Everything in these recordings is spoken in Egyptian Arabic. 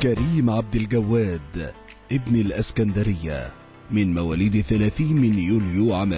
كريم عبد الجواد ابن الأسكندرية من مواليد 30 من يوليو عام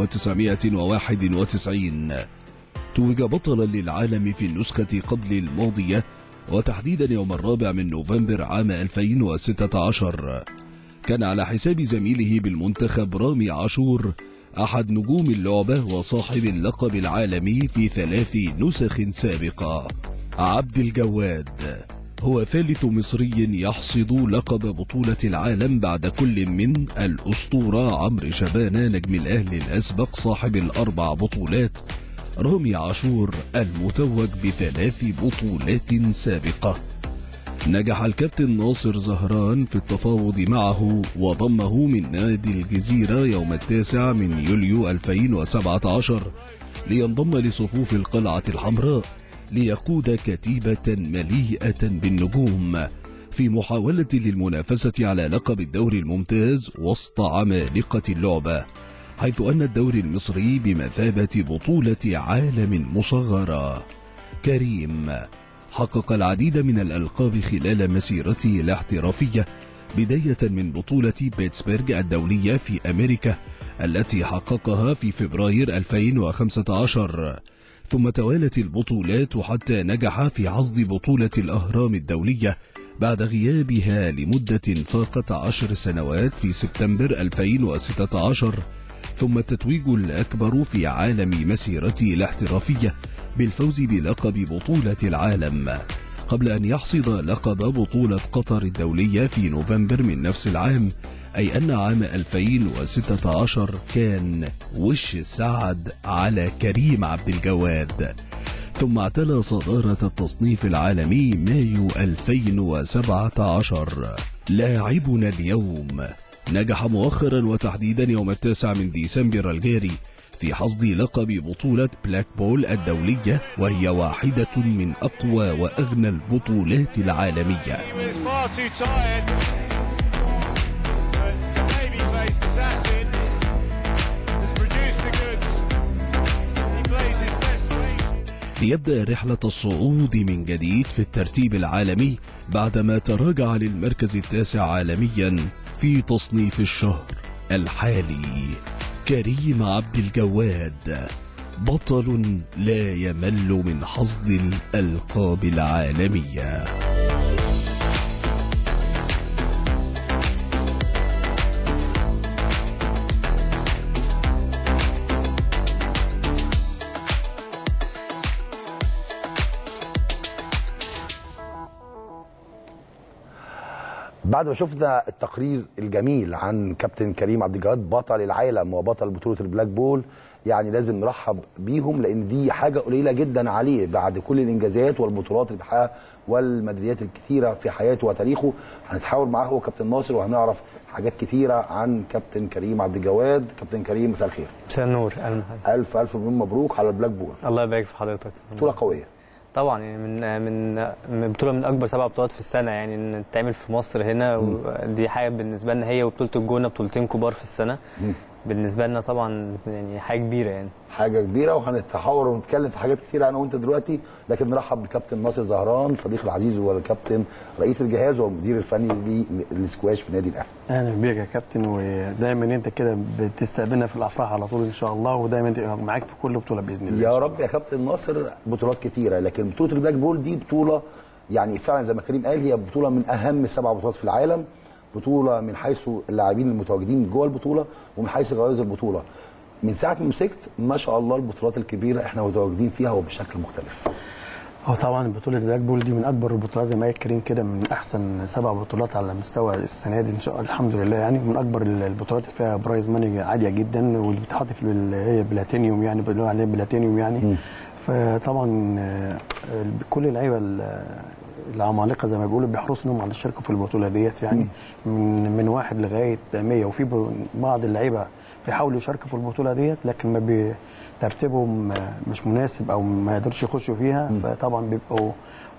1991 توج بطلا للعالم في النسخة قبل الماضية وتحديدا يوم الرابع من نوفمبر عام 2016 كان على حساب زميله بالمنتخب رامي عاشور أحد نجوم اللعبة وصاحب اللقب العالمي في ثلاث نسخ سابقة عبد الجواد هو ثالث مصري يحصد لقب بطولة العالم بعد كل من الأسطورة عمرو شبانة نجم الأهلي الأسبق صاحب الأربع بطولات رامي عاشور المتوج بثلاث بطولات سابقة نجح الكابتن ناصر زهران في التفاوض معه وضمه من نادي الجزيرة يوم التاسع من يوليو 2017 لينضم لصفوف القلعة الحمراء ليقود كتيبة مليئة بالنجوم في محاولة للمنافسة على لقب الدوري الممتاز وسط عمالقة اللعبة حيث أن الدوري المصري بمثابة بطولة عالم مصغرة كريم حقق العديد من الألقاب خلال مسيرته الاحترافية بداية من بطولة بيتسبرغ الدولية في أمريكا التي حققها في فبراير 2015 ثم توالت البطولات حتى نجح في حصد بطولة الأهرام الدولية بعد غيابها لمدة فاقت عشر سنوات في سبتمبر 2016 ثم التتويج الأكبر في عالم مسيرته الاحترافية بالفوز بلقب بطولة العالم قبل أن يحصد لقب بطولة قطر الدولية في نوفمبر من نفس العام أي أن عام 2016 كان وش السعد على كريم عبد الجواد ثم اعتلى صدارة التصنيف العالمي مايو 2017 لاعبنا اليوم نجح مؤخرا وتحديدا يوم التاسع من ديسمبر الجاري في حصد لقب بطولة بلاك بول الدولية وهي واحدة من أقوى وأغنى البطولات العالمية ليبدأ رحلة الصعود من جديد في الترتيب العالمي بعدما تراجع للمركز التاسع عالميا في تصنيف الشهر الحالي كريم عبد الجواد بطل لا يمل من حصد الألقاب العالمية بعد ما شفنا التقرير الجميل عن كابتن كريم عبد الجواد بطل العالم وبطل بطوله البلاك بول يعني لازم نرحب بيهم لان دي حاجه قليله جدا عليه بعد كل الانجازات والبطولات اللي بيحققها والميداليات الكثيره في حياته وتاريخه هنتحاور معاه هو كابتن ناصر وهنعرف حاجات كثيره عن كابتن كريم عبد الجواد كابتن كريم مساء الخير مساء النور اهلا الف الف مليون مبروك على البلاك بول الله يبارك في حضرتك بطوله قويه طبعا يعني من من من بطوله من اكبر سبع بطولات في السنه يعني ان تتعمل في مصر هنا ودي حاجه بالنسبه لنا هي وبطوله الجونه بطولتين كبار في السنه مم. بالنسبه لنا طبعا يعني حاجه كبيره يعني حاجه كبيره وهنتحاور ونتكلم في حاجات كتير انا وانت دلوقتي لكن نرحب بالكابتن ناصر زهران صديقي العزيز والكابتن رئيس الجهاز والمدير الفني للسكواش في نادي الاهلي اهلا بيك يا كابتن ودايما انت كده بتستقبلنا في الافراح على طول ان شاء الله ودايما تبقى معاك في كل بطوله باذن الله يا رب يا كابتن ناصر بطولات كتيره لكن بطوله البلاك بول دي بطوله يعني فعلا زي ما كريم قال هي بطوله من اهم السبع بطولات في العالم بطوله من حيث اللاعبين المتواجدين جوه البطوله ومن حيث جوائز البطوله من ساعه ما مسكت ما شاء الله البطولات الكبيره احنا متواجدين فيها وبشكل مختلف هو طبعا بطوله البلاك بول دي من اكبر البطولات زي ما قال كريم كده من احسن سبع بطولات على مستوى السنه دي ان شاء الله الحمد لله يعني من اكبر البطولات اللي فيها برايز ماني عاليه جدا واللي بتحط في اللي هي بلاتينيوم يعني بنقول عليها بلاتينيوم يعني م. فطبعا آه، كل اللعيبه ال- العمالقه زي ما بيقولوا بيحرصوا انهم على الشركه في البطوله ديت يعني من من واحد لغايه 100 وفي ب- بعض اللعيبه بيحاولوا يشاركوا في البطوله ديت لكن ما بي ترتيبهم مش مناسب او ما يقدرش يخشوا فيها فطبعا بيبقوا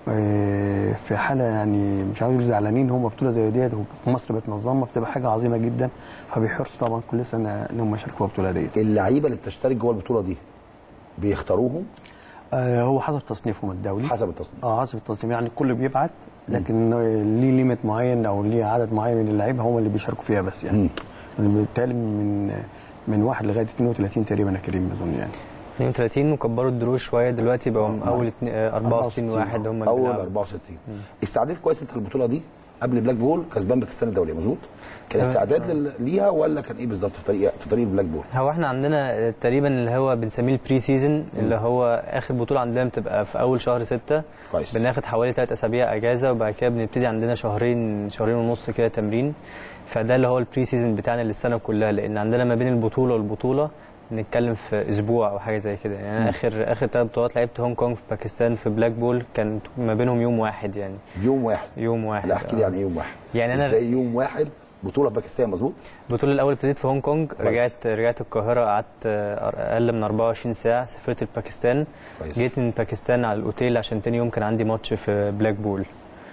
آه، في حاله يعني مش عاوز أقول زعلانين هم بطوله زي ديت وفي مصر بتنظمها بتبقى حاجه عظيمه جدا فبيحرصوا طبعا كل سنه ان هم يشاركوا في البطوله ديت اللعيبه اللي بتشترك جوه البطوله دي بيختاروهم آه هو حسب تصنيفهم الدولي حسب التصنيف اه حسب التصنيف يعني الكل بيبعت لكن ليه ليميت معين او ليه عدد معين من اللعيبه هم اللي بيشاركوا فيها بس يعني بالتالي من من واحد لغايه 32 تقريبا يا كريم اظن يعني 32 وكبروا الدروس شويه دلوقتي بقوا اول اتنين- آه، 64 واحد هم اللي اول بيلعبوا. 64 استعديت كويس انت البطوله دي قبل بلاك بول كسبان باكستان الدوليه مظبوط كان استعداد لل- ليها ولا كان ايه بالظبط في طريق في طريق البلاك بول هو احنا عندنا تقريبا اللي هو بنسميه البري سيزون اللي هو اخر بطوله عندنا بتبقى في اول شهر ستة كويس. بناخد حوالي ثلاث اسابيع اجازه وبعد كده بنبتدي عندنا شهرين شهرين ونص كده تمرين فده اللي هو البري سيزون بتاعنا للسنه كلها لان عندنا ما بين البطوله والبطوله بنتكلم في اسبوع او حاجه زي كده يعني انا اخر اخر ثلاث بطولات لعبت هونج كونج في باكستان في بلاك بول كان ما بينهم يوم واحد يعني يوم واحد يوم واحد لا احكي لي آه. عن ايه يوم واحد يعني أنا- ازاي يوم واحد بطوله في باكستان مظبوط البطولة الأول ابتديت في هونج كونج كويس. رجعت رجعت القاهرة قعدت آه، أقل من 24 ساعة سافرت لباكستان كويس. جيت من باكستان على الأوتيل عشان تاني يوم كان عندي ماتش في بلاك بول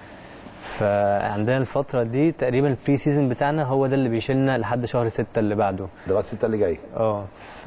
فعندنا الفترة دي تقريبا البري سيزون بتاعنا هو ده اللي بيشيلنا لحد شهر ستة اللي بعده لغايه 6 اللي جاي اه ف...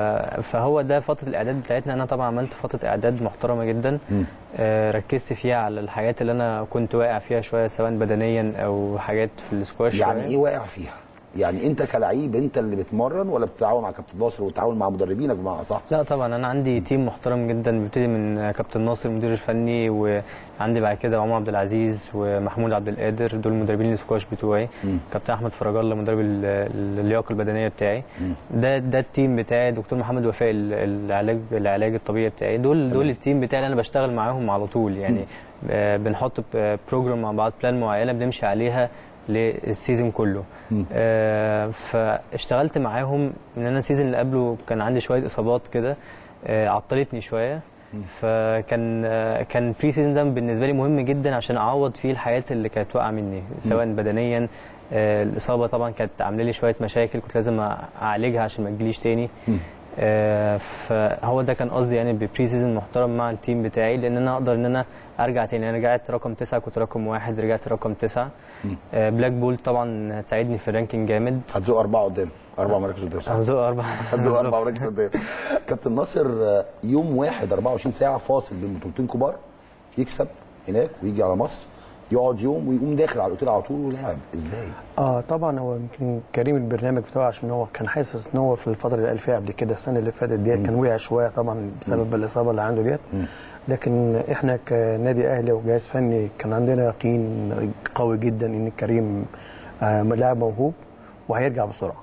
فهو ده فترة الإعداد بتاعتنا أنا طبعا عملت فترة إعداد محترمة جدا آه ركزت فيها على الحاجات اللي أنا كنت واقع فيها شوية سواء بدنيا أو حاجات في السكواش يعني شوية. ايه واقع فيها يعني انت كلعيب انت اللي بتمرن ولا بتتعاون مع كابتن ناصر وتتعاون مع مدربينك بمعنى صح لا طبعا انا عندي تيم محترم جدا بيبتدي من كابتن ناصر المدير الفني وعندي بعد كده عمر عبد العزيز ومحمود عبد القادر دول مدربين السكواش بتوعي كابتن احمد فرج الله مدرب ال- ال- اللياقه البدنيه بتاعي ده ده التيم بتاعي دكتور محمد وفاء ال- العلاج العلاج الطبيعي بتاعي دول دول التيم بتاعي اللي انا بشتغل معاهم على طول يعني آه، بنحط ب- بروجرام مع بعض بلان معينه بنمشي عليها للسيزون كله آه، فاشتغلت معاهم ان انا السيزون اللي قبله كان عندي شويه اصابات كده آه، عطلتني شويه فكان آه، كان بري سيزون ده بالنسبه لي مهم جدا عشان اعوض فيه الحاجات اللي كانت واقعه مني سواء بدنيا آه، الاصابه طبعا كانت عامله لي شويه مشاكل كنت لازم اعالجها عشان ما تجيليش تاني آه، فهو ده كان قصدي يعني ببري سيزون محترم مع التيم بتاعي لان انا اقدر ان انا ارجع تاني انا رجعت رقم تسعه كنت رقم واحد رجعت رقم تسعه آه، بلاك بول طبعا هتساعدني في الرانكينج جامد هتزوق اربعه قدام اربع مراكز قدام صح هنزق اربعه هتزوق اربع مراكز قدام كابتن ناصر آه، يوم واحد 24 ساعه فاصل بين بطولتين كبار يكسب هناك ويجي على مصر يقعد يوم ويقوم داخل على الاوتيل على طول ولاعب ازاي؟ اه طبعا هو يمكن كريم البرنامج بتاعه عشان هو كان حاسس ان هو في الفتره اللي قال فيها قبل كده السنه اللي فاتت ديت كان وقع شويه طبعا بسبب الاصابه اللي عنده ديت لكن احنا كنادي اهلي وجهاز فني كان عندنا يقين قوي جدا ان كريم آه لاعب موهوب وهيرجع بسرعه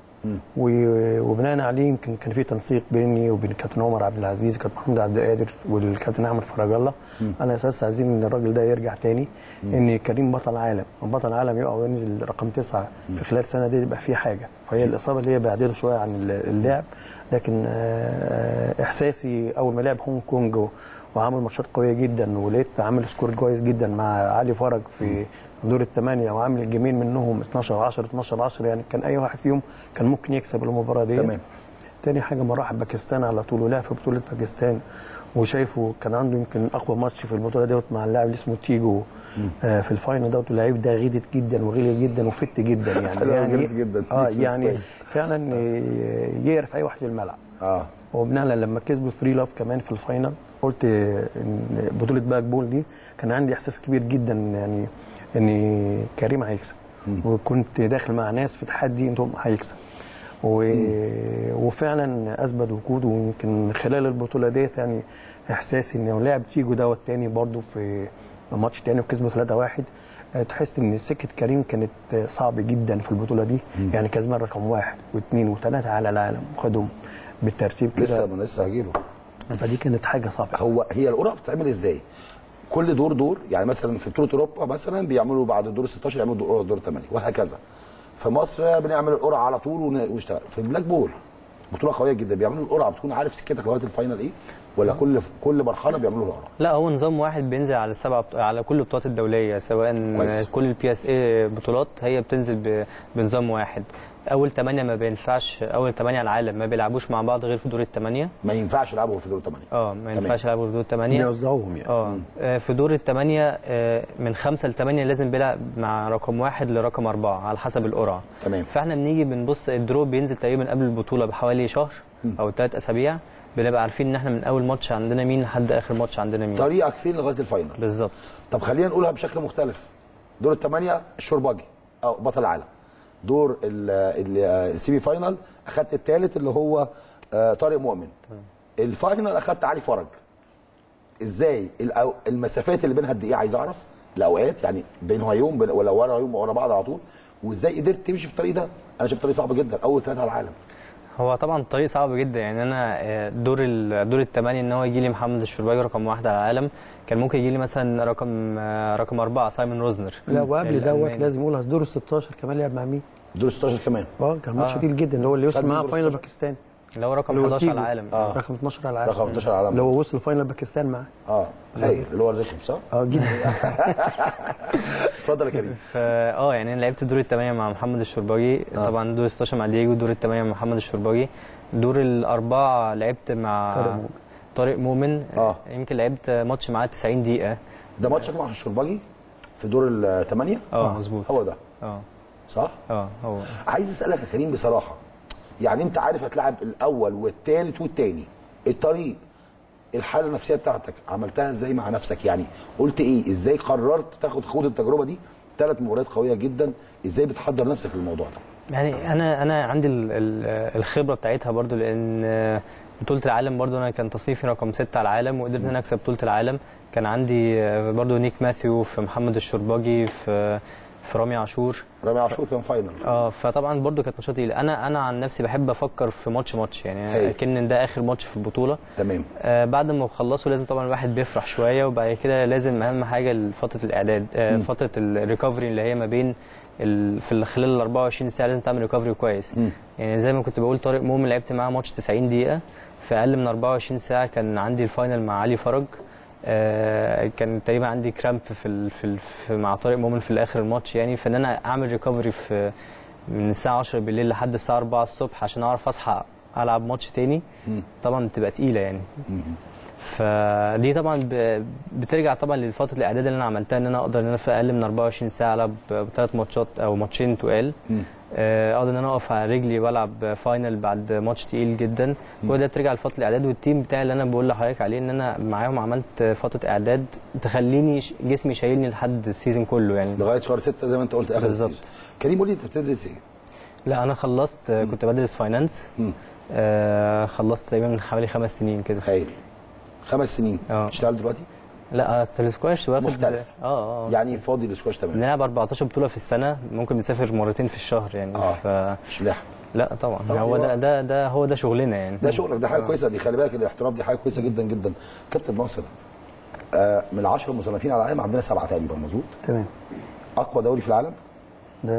و- وبناء عليه يمكن كان في تنسيق بيني وبين الكابتن عمر عبد العزيز والكابتن محمود عبد القادر والكابتن احمد فرج الله انا اساس عايزين ان الراجل ده يرجع تاني ان كريم بطل عالم بطل عالم يقع وينزل رقم تسعه في خلال سنه دي يبقى في حاجه فهي الاصابه اللي هي بعدله شويه عن ال- اللعب لكن آه، احساسي اول ما لعب هونج كونج و- وعمل ماتشات قويه جدا ولقيت عامل سكور كويس جدا مع علي فرج في دور الثمانيه وعامل الجيمين منهم 12 10 12 10 يعني كان اي واحد فيهم كان ممكن يكسب المباراه دي تمام. تاني حاجه ما راح باكستان على طول ولعب في بطوله باكستان وشايفه كان عنده يمكن اقوى ماتش في البطوله دوت مع اللاعب اللي اسمه تيجو آه في الفاينل دوت اللعيب ده غيدت جدا وغلي جدا وفت جدا يعني حلو أوي، يعني جلس جدا. اه جلس يعني كويس. فعلا آه، يعرف اي واحد في الملعب اه وبناء لما كسبوا 3 لاف كمان في الفاينل قلت ان بطوله باك بول دي كان عندي احساس كبير جدا يعني ان كريم هيكسب وكنت داخل مع ناس في تحدي انتم هيكسب و... وفعلا اثبت وجوده ويمكن خلال البطوله ديت يعني احساسي انه لعب تيجو دوت تاني برضه في ماتش تاني وكسبوا 3 1 تحس ان سكه كريم كانت صعب جدا في البطوله دي يعني كسبان رقم واحد واثنين وثلاثه على العالم خدهم بالترتيب لسه كده ما لسه هجيله فدي كانت حاجه صعبه هو هي القرعه بتتعمل ازاي؟ كل دور دور يعني مثلا في بطوله اوروبا مثلا بيعملوا بعد الدور ال 16 يعملوا دور دور 8 وهكذا في مصر بنعمل القرعه على طول ون- ونشتغل في البلاك بول بطوله قويه جدا بيعملوا القرعه بتكون عارف سكتك لغايه الفاينل ايه ولا كل كل مرحله بيعملوا القرعه لا هو نظام واحد بينزل على السبع بط... على كل البطولات الدوليه سواء كويس. كل البي اس اي بطولات هي بتنزل ب... بنظام واحد اول 8 ما بينفعش اول 8 على العالم ما بيلعبوش مع بعض غير في دور الثمانيه ما ينفعش يلعبوا في دور الثمانيه اه ما ينفعش يلعبوا في دور الثمانيه بيوزعوهم يعني اه آه، في دور الثمانيه آه، من خمسه لثمانيه لازم بيلعب مع رقم واحد لرقم اربعه على حسب القرعه تمام فاحنا بنيجي بنبص الدروب بينزل تقريبا قبل البطوله بحوالي شهر او ثلاث اسابيع بنبقى عارفين ان احنا من اول ماتش عندنا مين لحد اخر ماتش عندنا مين طريقك فين لغايه الفاينل بالظبط طب خلينا نقولها بشكل مختلف دور الثمانيه الشرباجي او بطل العالم دور ال- ال- السيمي فاينل اخدت الثالث اللي هو آه، طارق مؤمن الفاينل اخدت علي فرج ازاي الأو- المسافات اللي بينها قد ايه عايز اعرف الاوقات يعني بينها يوم بين- ولا ورا يوم ورا بعض على طول وازاي قدرت تمشي في الطريق ده انا شايف طريق صعب جدا اول ثلاثه على العالم هو طبعا الطريق صعب جدا يعني انا آه، دور ال- دور الثمانيه ان هو يجي لي محمد الشرباجي رقم واحد على العالم كان ممكن يجي لي مثلا رقم آه، رقم اربعه سايمون روزنر لا وقبل دوت الألماني. لازم اقول دور ال 16 كمان لعب مع مين؟ دور 16 كمان اه كان ماتش آه. تقيل جدا اللي هو اللي خد وصل من معاه دور فاينل 16. باكستان اللي هو رقم اللي هو 11 على تيجو. العالم آه. رقم 12 على العالم رقم 12 على اللي العالم هو وصل فاينل باكستان معاه اه هايل اللي هو الرخم صح؟ اه جدا اتفضل يا كريم فا اه يعني انا لعبت دور الثمانيه مع محمد الشرباجي آه. طبعا دور 16 مع دييجو دور الثمانيه مع محمد الشرباجي دور الاربعه لعبت مع طارق مؤمن. طارق مؤمن آه. يمكن لعبت ماتش معاه 90 دقيقه ده ماتشك مع الشرباجي في دور الثمانيه اه مظبوط هو ده اه صح؟ اه هو عايز اسالك يا كريم بصراحه يعني انت عارف هتلاعب الاول والثالث والثاني الطريق الحاله النفسيه بتاعتك عملتها ازاي مع نفسك يعني قلت ايه ازاي قررت تاخد خوض التجربه دي ثلاث مباريات قويه جدا ازاي بتحضر نفسك للموضوع ده يعني انا انا عندي ال- ال- الخبره بتاعتها برضو لان بطوله العالم برضو انا كان تصنيفي رقم ستة على العالم وقدرت ان انا اكسب بطوله العالم كان عندي برضو نيك ماثيو في محمد الشرباجي في في رامي عاشور رامي عاشور كان فاينل اه فطبعا برضو كانت ماتشات تقيله انا انا عن نفسي بحب افكر في ماتش ماتش هي. يعني كأن ده اخر ماتش في البطوله تمام آه بعد ما بخلصه لازم طبعا الواحد بيفرح شويه وبعد كده لازم اهم حاجه فتره الاعداد آه فتره الريكفري اللي هي ما بين ال... في ال- خلال ال 24 ساعه لازم تعمل ريكفري كويس مم. يعني زي ما كنت بقول طارق مؤمن لعبت معاه ماتش 90 دقيقه في اقل من 24 ساعه كان عندي الفاينل مع علي فرج آه كان تقريبا عندي كرامب في, ال... في, ال... في مع طارق مؤمن في الاخر الماتش يعني فان انا اعمل ريكفري في من الساعه 10 بالليل لحد الساعه 4 الصبح عشان اعرف اصحى العب ماتش تاني مم. طبعا بتبقى تقيله يعني مم. فدي طبعا ب- بترجع طبعا لفتره الاعداد اللي انا عملتها ان انا اقدر ان انا في اقل من 24 ساعه العب ثلاث ماتشات او ماتشين تقال مم. آه، اقدر ان انا اقف على رجلي والعب فاينل بعد ماتش تقيل جدا كل ده بترجع لفتره الاعداد والتيم بتاعي اللي انا بقول لحضرتك عليه ان انا معاهم عملت فتره اعداد تخليني ش- جسمي شايلني لحد السيزون كله يعني لغايه شهر 6 زي ما انت قلت اخر بالظبط. السيزون كريم قول لي انت بتدرس ايه؟ لا انا خلصت آه، كنت بدرس فاينانس مم. آه، خلصت تقريبا من حوالي خمس سنين كده هايل خمس سنين اه. بتشتغل دلوقتي؟ لا في السكواش واخد محترف. اه اه يعني فاضي للسكواش تمام بنلعب 14 بطولة في السنة ممكن بنسافر مرتين في الشهر يعني اه. ف مش ملاحق لا طبعا طبعا هو هو- ده ده ده هو ده شغلنا يعني ده شغلك ده حاجه كويسه دي خلي بالك الاحتراف دي حاجه كويسه جدا جدا كابتن ناصر آه من العشرة المصنفين على العالم عندنا سبعه تقريبا مظبوط تمام اقوى دوري في العالم ده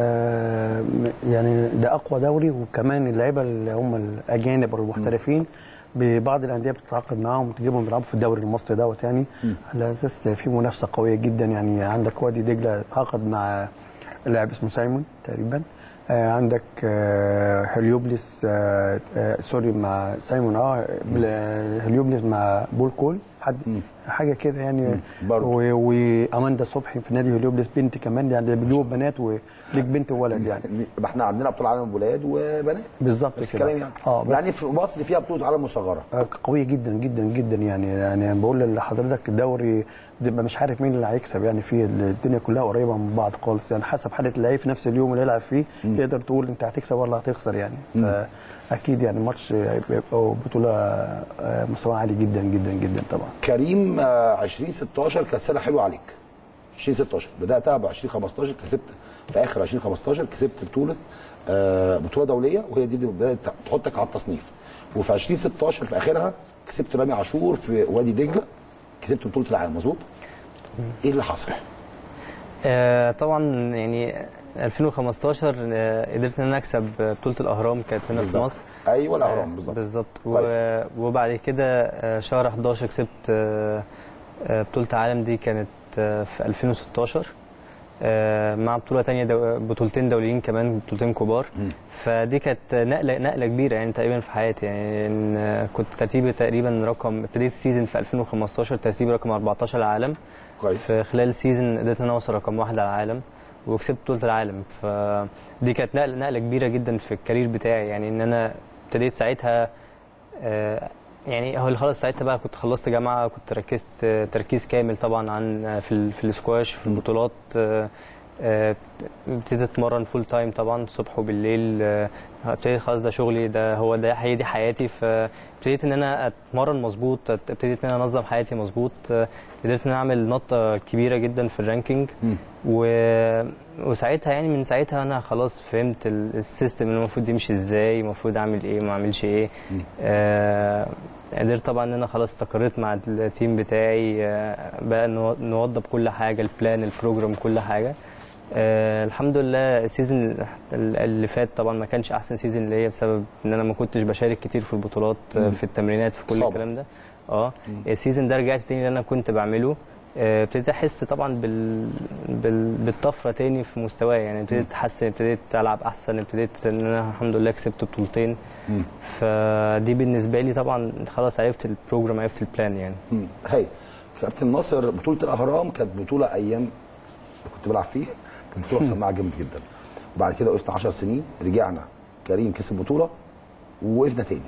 يعني ده اقوى دوري وكمان اللعيبه اللي هم الاجانب والمحترفين ببعض الانديه بتتعاقد معاهم تجيبهم يلعبوا في الدوري المصري دوت يعني على اساس في منافسه قويه جدا يعني عندك وادي دجله تعاقد مع لاعب اسمه سايمون تقريبا آه عندك آه هليوبلس آه آه سوري مع سايمون اه بل- هليوبلس مع بول كول حد حاجه كده يعني برضه. و- واماندا صبحي في نادي هليوبلس بنت كمان يعني بيجيبوا بنات وليك بنت وولد يعني ما احنا عندنا ابطال عالم ولاد وبنات بالظبط بس كده الكلام يعني اه بس يعني في مصر فيها بطوله عالم مصغره آه، قوية جدا جدا جدا يعني يعني أنا بقول لحضرتك الدوري بتبقى مش عارف مين اللي هيكسب يعني في الدنيا كلها قريبة من بعض خالص يعني حسب حالة اللعيب في نفس اليوم اللي يلعب فيه تقدر تقول أنت هتكسب ولا هتخسر يعني فأكيد يعني الماتش هيبقى بطولة آه، مستوى عالي جدا جدا جدا طبعا كريم آه 2016 كانت سنه حلوه عليك 2016 بداتها ب 2015 كسبت في اخر 2015 كسبت بطوله آه بطوله دوليه وهي دي اللي بدات تحطك على التصنيف وفي 2016 في اخرها كسبت رامي عاشور في وادي دجله كسبت بطوله العالم مظبوط ايه اللي حصل؟ آه طبعا يعني 2015 آه قدرت ان انا اكسب بطولة الاهرام كانت هنا في بالظبط. مصر ايوه آه، الاهرام بالظبط بالظبط كويس. و- وبعد كده آه، شهر 11 كسبت آه، آه، بطولة العالم دي كانت آه، في 2016 آه، مع بطوله تانية دو... بطولتين دوليين كمان بطولتين كبار فدي كانت نقله نقله كبيره يعني تقريبا في حياتي يعني إن كنت ترتيبي تقريبا رقم ابتديت السيزون في 2015 ترتيبي رقم 14 على العالم كويس في خلال السيزون قدرت ان انا اوصل رقم واحد على العالم وكسبت بطوله العالم فدي كانت نقله نقله كبيره جدا في الكارير بتاعي يعني ان انا ابتديت ساعتها آه، يعني هو خلاص ساعتها بقى كنت خلصت جامعه كنت ركزت آه، تركيز كامل طبعا عن آه، في ال- في السكواش في البطولات آه، آه، ابتديت اتمرن فول تايم طبعا الصبح وبالليل آه، ابتديت خلاص ده شغلي ده هو ده هي دي حياتي فابتديت ان انا اتمرن مظبوط ابتديت ان انا انظم حياتي مظبوط آه، قدرت ان انا اعمل نطه كبيره جدا في الرانكينج و... وساعتها يعني من ساعتها انا خلاص فهمت ال- السيستم اللي المفروض يمشي ازاي المفروض اعمل ايه ما اعملش ايه آه قدرت طبعا ان انا خلاص استقريت مع التيم بتاعي آه بقى نو- نوضب كل حاجه البلان البروجرام كل حاجه آه الحمد لله السيزون ال- اللي فات طبعا ما كانش احسن سيزون ليا بسبب ان انا ما كنتش بشارك كتير في البطولات آه، في التمرينات في كل إصابة. الكلام ده اه السيزون ده رجعت تاني اللي انا كنت بعمله آه، ابتديت احس طبعا بال... بال... بالطفره تاني في مستواي يعني ابتديت احسن ابتديت العب احسن ابتديت ان انا الحمد لله كسبت بطولتين فدي بالنسبه لي طبعا خلاص عرفت البروجرام عرفت البلان يعني مم. هاي كابتن ناصر بطوله الاهرام كانت بطوله ايام كنت بلعب فيها كانت بطوله مسمعه جامد جدا وبعد كده وقفنا 10 سنين رجعنا كريم كسب بطوله ووقفنا تاني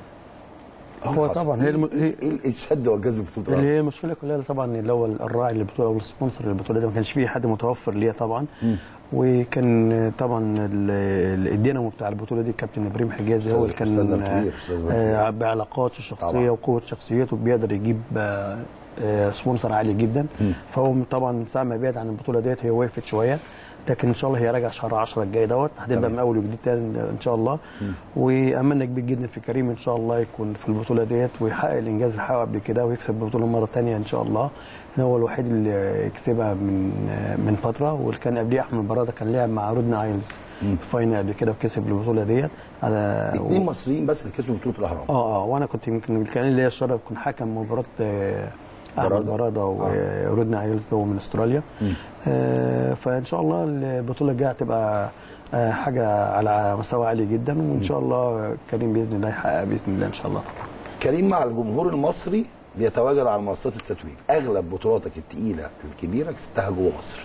هو حصل. طبعا هي الم... هي ايه الشد والجذب في بطوله اللي الأهرام؟ هي المشكله كلها طبعا اللي هو الراعي للبطوله او السبونسر للبطوله ده ما كانش فيه حد متوفر ليها طبعا وكان طبعا ال- الدينامو بتاع البطوله دي كابتن ابراهيم حجازي هو اللي أستاذنا كان الكبير، أستاذ إبراهيم آه، حجازي. بعلاقاته الشخصيه طبعاً. وقوه شخصيته بيقدر يجيب آه، آه، سبونسر عالي جدا فهو طبعا من ساعه ما بعد عن البطوله ديت هي وقفت شويه لكن ان شاء الله هي راجعه شهر 10 الجاي دوت هتبدا تمام. من اول وجديد تاني ان شاء الله واملنا كبير جدا في كريم ان شاء الله يكون في البطوله ديت ويحقق الانجاز اللي حققه قبل كده ويكسب البطوله مره ثانيه ان شاء الله إن هو الوحيد اللي كسبها من من فتره واللي كان قبليه احمد براده كان لعب مع رودنا ايلز في فاينل قبل كده وكسب البطوله ديت على اثنين مصريين بس اللي كسبوا بطوله الاهرام اه اه وانا كنت يمكن كان ليا الشرف كنت حكم مباراه آه، احمد برادة. براده ورودنا ايلز ده هو من استراليا آه فان شاء الله البطوله الجايه هتبقى آه حاجه على مستوى عالي جدا وان شاء الله كريم باذن الله يحقق باذن الله ان شاء الله كريم مع الجمهور المصري بيتواجد على منصات التتويج اغلب بطولاتك الثقيله الكبيره كسبتها جوه مصر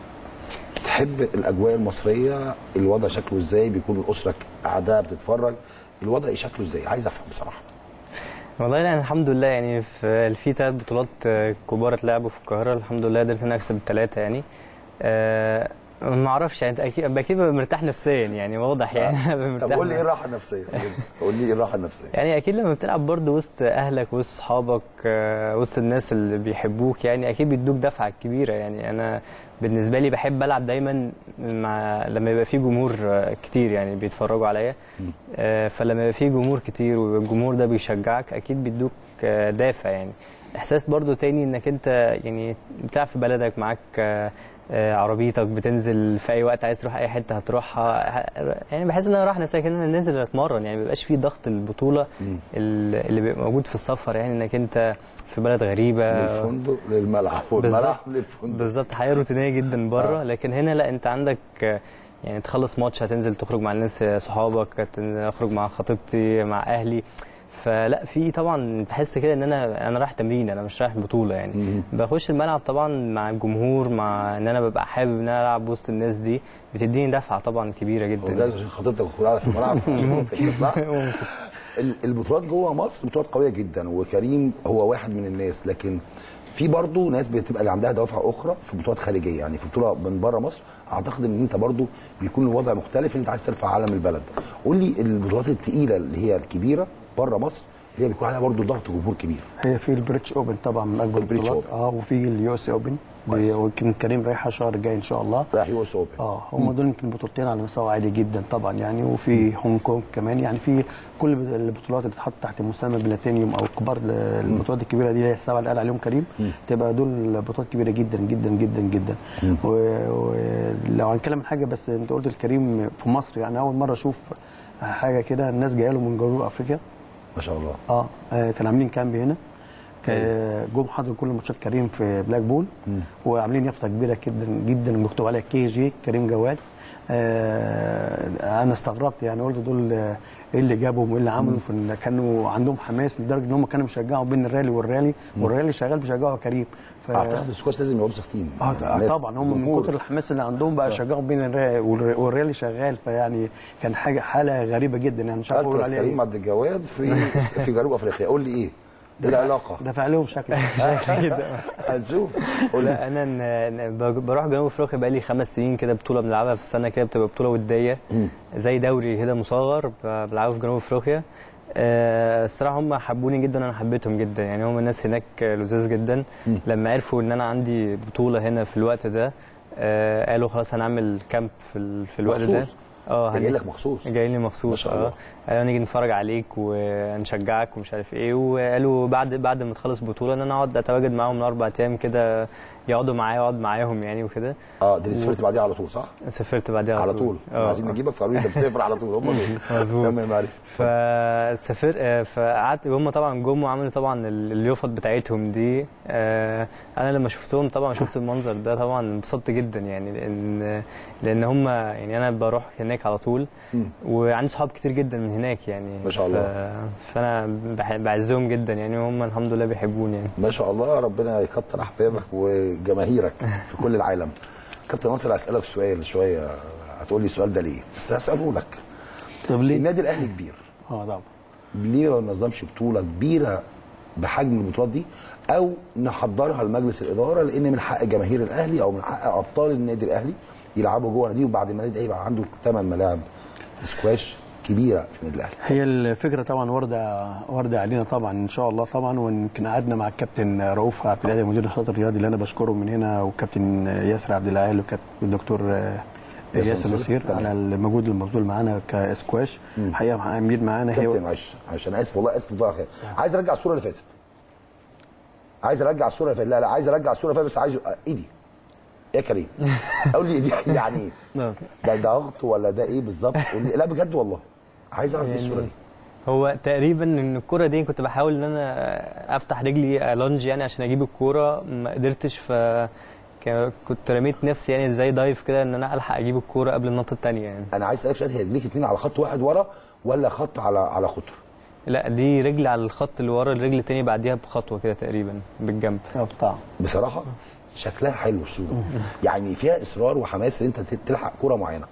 تحب الاجواء المصريه الوضع شكله ازاي بيكون الاسره قاعده بتتفرج الوضع ايه شكله ازاي عايز افهم بصراحه والله يعني الحمد لله يعني في في ثلاث بطولات آه، كبار اتلعبوا في القاهره الحمد لله قدرت ان أنا اكسب الثلاثه يعني آه، ما اعرفش يعني اكيد اكيد ببقى مرتاح نفسيا يعني واضح يعني أنا ببقى طب مرتاح قول لي ايه الراحه النفسيه قول لي ايه الراحه النفسيه يعني اكيد لما بتلعب برضه وسط اهلك وسط اصحابك آه، وسط الناس اللي بيحبوك يعني اكيد بيدوك دفعه كبيره يعني انا بالنسبه لي بحب العب دايما مع لما يبقى في جمهور آه، كتير يعني بيتفرجوا عليا آه، فلما يبقى في جمهور كتير والجمهور ده بيشجعك اكيد بيدوك آه، دافع يعني احساس برضو تاني انك انت يعني بتلعب في بلدك معاك آه، آه، عربيتك بتنزل في اي وقت عايز تروح اي حته هتروحها ه- يعني بحس ان انا راح نفسي كده ننزل نتمرن يعني ما بيبقاش في ضغط البطوله ال- اللي بيبقى موجود في السفر يعني انك انت في بلد من غريبه الفندق للملعب والملعب بالظبط للفندق بالظبط حياه روتينيه جدا بره آه. لكن هنا لا انت عندك آه، يعني تخلص ماتش هتنزل تخرج مع الناس آه، صحابك هتنزل اخرج مع خطيبتي مع اهلي فلا في طبعا بحس كده ان انا انا رايح تمرين انا مش رايح بطوله يعني مم. بخش الملعب طبعا مع الجمهور مع ان انا ببقى حابب ان انا العب وسط الناس دي بتديني دفعه طبعا كبيره هو جدا جايز عشان خطيبتك تكون قاعده في الملعب فعشان كده تكسب، صح؟ ال- البطولات جوه مصر بطولات قويه جدا وكريم هو واحد من الناس لكن في برضه ناس بتبقى اللي عندها دوافع اخرى في بطولات خارجيه يعني في بطوله من بره مصر اعتقد ان انت برضه بيكون الوضع مختلف ان انت عايز ترفع علم البلد قول لي البطولات الثقيله اللي هي الكبيره بره مصر اللي هي بيكون عليها برضه ضغط جمهور كبير هي في البريتش اوبن طبعا من اكبر البريتش البطولات اه وفي اليو اس اوبن كويس. ويمكن كريم رايحه الشهر الجاي ان شاء الله رايح يو اس اوبن اه هم دول يمكن بطولتين على مستوى عالي جدا طبعا يعني وفي هونج كونج كمان يعني في كل البطولات اللي بتتحط تحت مسمى بلاتينيوم او كبار البطولات الكبيره دي اللي هي السبعه اللي قال عليهم كريم تبقى دول بطولات كبيره جدا جدا جدا جدا ولو هنتكلم عن حاجه بس انت قلت الكريم في مصر يعني اول مره اشوف حاجه كده الناس جايه له من جنوب افريقيا ما شاء الله اه آه، كانوا عاملين كامب هنا ك- جم حضروا كل ماتشات كريم في بلاك بول وعاملين يافطه كبيره جدا جدا مكتوب عليها كي جي كريم جواد آه انا استغربت يعني قلت دول آه، ايه اللي جابهم وايه اللي عملوا فإن كانوا عندهم حماس لدرجه ان هم كانوا بيشجعوا بين الرالي والرالي والرالي شغال بيشجعوا كريم ف... اعتقد السكواش لازم يقعدوا ساكتين اه يعني الناس- طبعا هم من الجمهور. كتر الحماس اللي عندهم بقى يشجعوا بين الرالي والر- والرالي شغال فيعني كان حاجه حاله غريبه جدا يعني مش عارف اقول التراس عليها كريم ايه عبد الجواد في في جنوب افريقيا قول لي ايه؟ ايه العلاقه؟ دفع لهم شكله هنشوف قول لي لا انا ن- ن- بروح جنوب افريقيا بقالي خمس سنين كده بطوله بنلعبها في السنه كده بتبقى بطوله وديه زي دوري كده مصغر ب- بلعبه في جنوب افريقيا آه، الصراحه هم حبوني جدا وانا حبيتهم جدا يعني هم الناس هناك لذاذ جدا لما عرفوا ان انا عندي بطوله هنا في الوقت ده آه، قالوا خلاص هنعمل كامب في ال- في الوقت ده مخصوص. اه ده جاي هن- لك مخصوص جايين لي ما مخصوص شاء الله. اه قالوا نيجي نتفرج عليك ونشجعك ومش عارف ايه وقالوا بعد بعد ما تخلص بطوله ان انا اقعد اتواجد معاهم من اربع ايام كده يقعدوا معايا واقعد معاهم يعني وكده اه دي اللي سافرت بعديها على طول صح؟ سافرت بعدها على طول اه عايزين نجيبك فقالوا لي انت مسافر على طول هم دول مظبوط. تمام عارف فسافر آه، فقعدت هم طبعا جم وعملوا طبعا ال- اليوفط بتاعتهم دي آه، انا لما شفتهم طبعا شفت المنظر ده طبعا انبسطت جدا يعني لان لان هم يعني انا بروح هناك على طول وعندي صحاب كتير جدا من هناك يعني ما شاء الله. ف- فانا بح- بعزهم جدا يعني وهم الحمد لله بيحبوني يعني ما شاء الله ربنا يكتر احبابك وجماهيرك في كل العالم كابتن ناصر هسالك سؤال شويه هتقول لي السؤال ده ليه بس هساله لك طب ليه؟ النادي الاهلي كبير اه طبعا ليه ما نظمش بطوله كبيره بحجم البطولات دي او نحضرها لمجلس الاداره لان من حق جماهير الاهلي او من حق ابطال النادي الاهلي يلعبوا جوه ناديهم بعد ما النادي الاهلي يبقى عنده ثمان ملاعب سكواش كبيره في النادي الاهلي هي الفكره طبعا وارده وارده علينا طبعا ان شاء الله طبعا ويمكن قعدنا مع الكابتن رؤوف عبد الهادي مدير النشاط الرياضي اللي انا بشكره من هنا وكابتن ياسر عبد العال وكابتن الدكتور ياسر ياسر نصير. نصير تمام. على المجهود المبذول معانا كاسكواش الحقيقه عاملين معانا كابتن هي معلش معلش انا اسف والله اسف والله خير عايز ارجع الصوره اللي فاتت عايز ارجع الصوره اللي فاتت لا لا عايز ارجع الصوره اللي فاتت بس عايز آه، ايدي يا كريم قول لي دي يعني ايه نعم. ده ضغط ولا ده ايه بالظبط قول لي لا بجد والله عايز اعرف ايه الصوره دي هو تقريبا ان الكوره دي كنت بحاول ان انا افتح رجلي لانج يعني عشان اجيب الكوره ما قدرتش ف ك- كنت رميت نفسي يعني زي دايف كده ان انا الحق اجيب الكوره قبل النطه الثانيه يعني انا عايز اسالك سؤال هي رجليك اتنين على خط واحد ورا ولا خط على على خطر لا دي رجل على الخط اللي ورا الرجل التاني بعديها بخطوه كده تقريبا بالجنب طبعا بصراحه شكلها حلو الصوره يعني فيها اصرار وحماس ان انت تلحق كوره معينه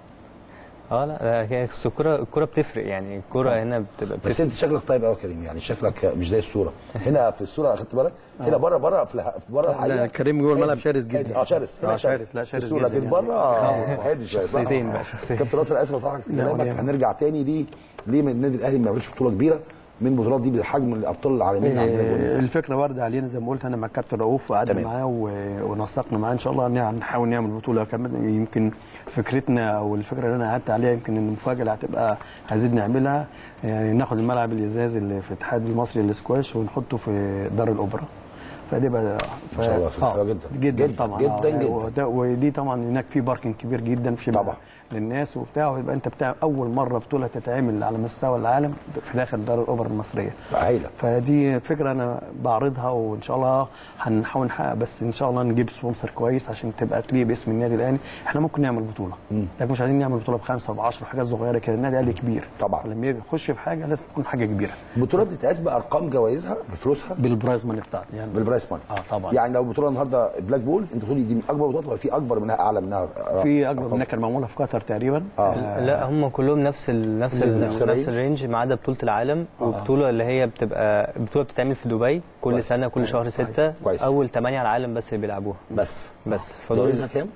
اه لا لا، هي بس الكوره الكوره بتفرق يعني الكوره هنا بتبقى بس بتفرق انت شكلك طيب قوي يا كريم يعني شكلك مش زي الصوره هنا في الصوره اخدت بالك هنا بره بره في الح- بره الحقيقه كريم جوه الملعب هادي. شرس جدا. هادي. اه شرس هنا آه، شرس. لا، في شرس الصوره جدا لكن يعني. بره هادي شويه صح؟ شخصيتين بقى، شخصيتين. كابتن ناصر اسف اطلع في لا، كلامك ولا يهمك. هنرجع تاني ليه ليه من النادي الاهلي ما بيعملش بطوله كبيره من البطولات دي بحجم الابطال العالميين اللي عندنا آه، دول؟ الفكره وارده علينا زي ما قلت انا مع الكابتن رؤوف وقعدنا تمام. معاه و- ونسقنا معاه ان شاء الله إن نحاول نعمل بطوله كمان يمكن فكرتنا او الفكره اللي انا قعدت عليها يمكن ان المفاجاه اللي هتبقى عايزين نعملها يعني ناخد الملعب الازاز اللي في الاتحاد المصري للسكواش ونحطه في دار الاوبرا فدي بقى ف... ما شاء الله، فكرة حلوة جدا. جدا جدا، طبعا جدا، آه، جدا. وده- ودي طبعا هناك في باركنج كبير جدا في طبعا. للناس وبتاع ويبقى انت بتاع اول مره بطوله تتعمل على مستوى العالم في داخل دار الاوبرا المصريه هايله فدي فكره انا بعرضها وان شاء الله هنحاول نحقق بس ان شاء الله نجيب سبونسر كويس عشان تبقى تليق باسم النادي الاهلي احنا ممكن نعمل بطوله لكن مش عايزين نعمل بطوله بخمسه وبعشره حاجات صغيره كده النادي الاهلي كبير طبعا. لما يخش في حاجه لازم تكون حاجه كبيره البطوله بتتقاس بارقام جوائزها بفلوسها بالبرايز ماني بتاعتي يعني بالبرايس ماني اه طبعا يعني لو البطوله النهارده بلاك بول انت بتقولي دي من اكبر بطولات ولا في اكبر منها اعلى منها في اكبر منها كان معموله في قطر تقريبا آه. لا هم كلهم نفس ال نفس ال نفس نفس, الرينج؟ الرينج ما عدا بطوله العالم وبطوله اللي هي بتبقى بطوله بتتعمل في دبي كل كويس. سنه كل شهر ستة كويس. اول ثمانيه على العالم بس اللي بيلعبوها بس بس فدول جوائزها كام؟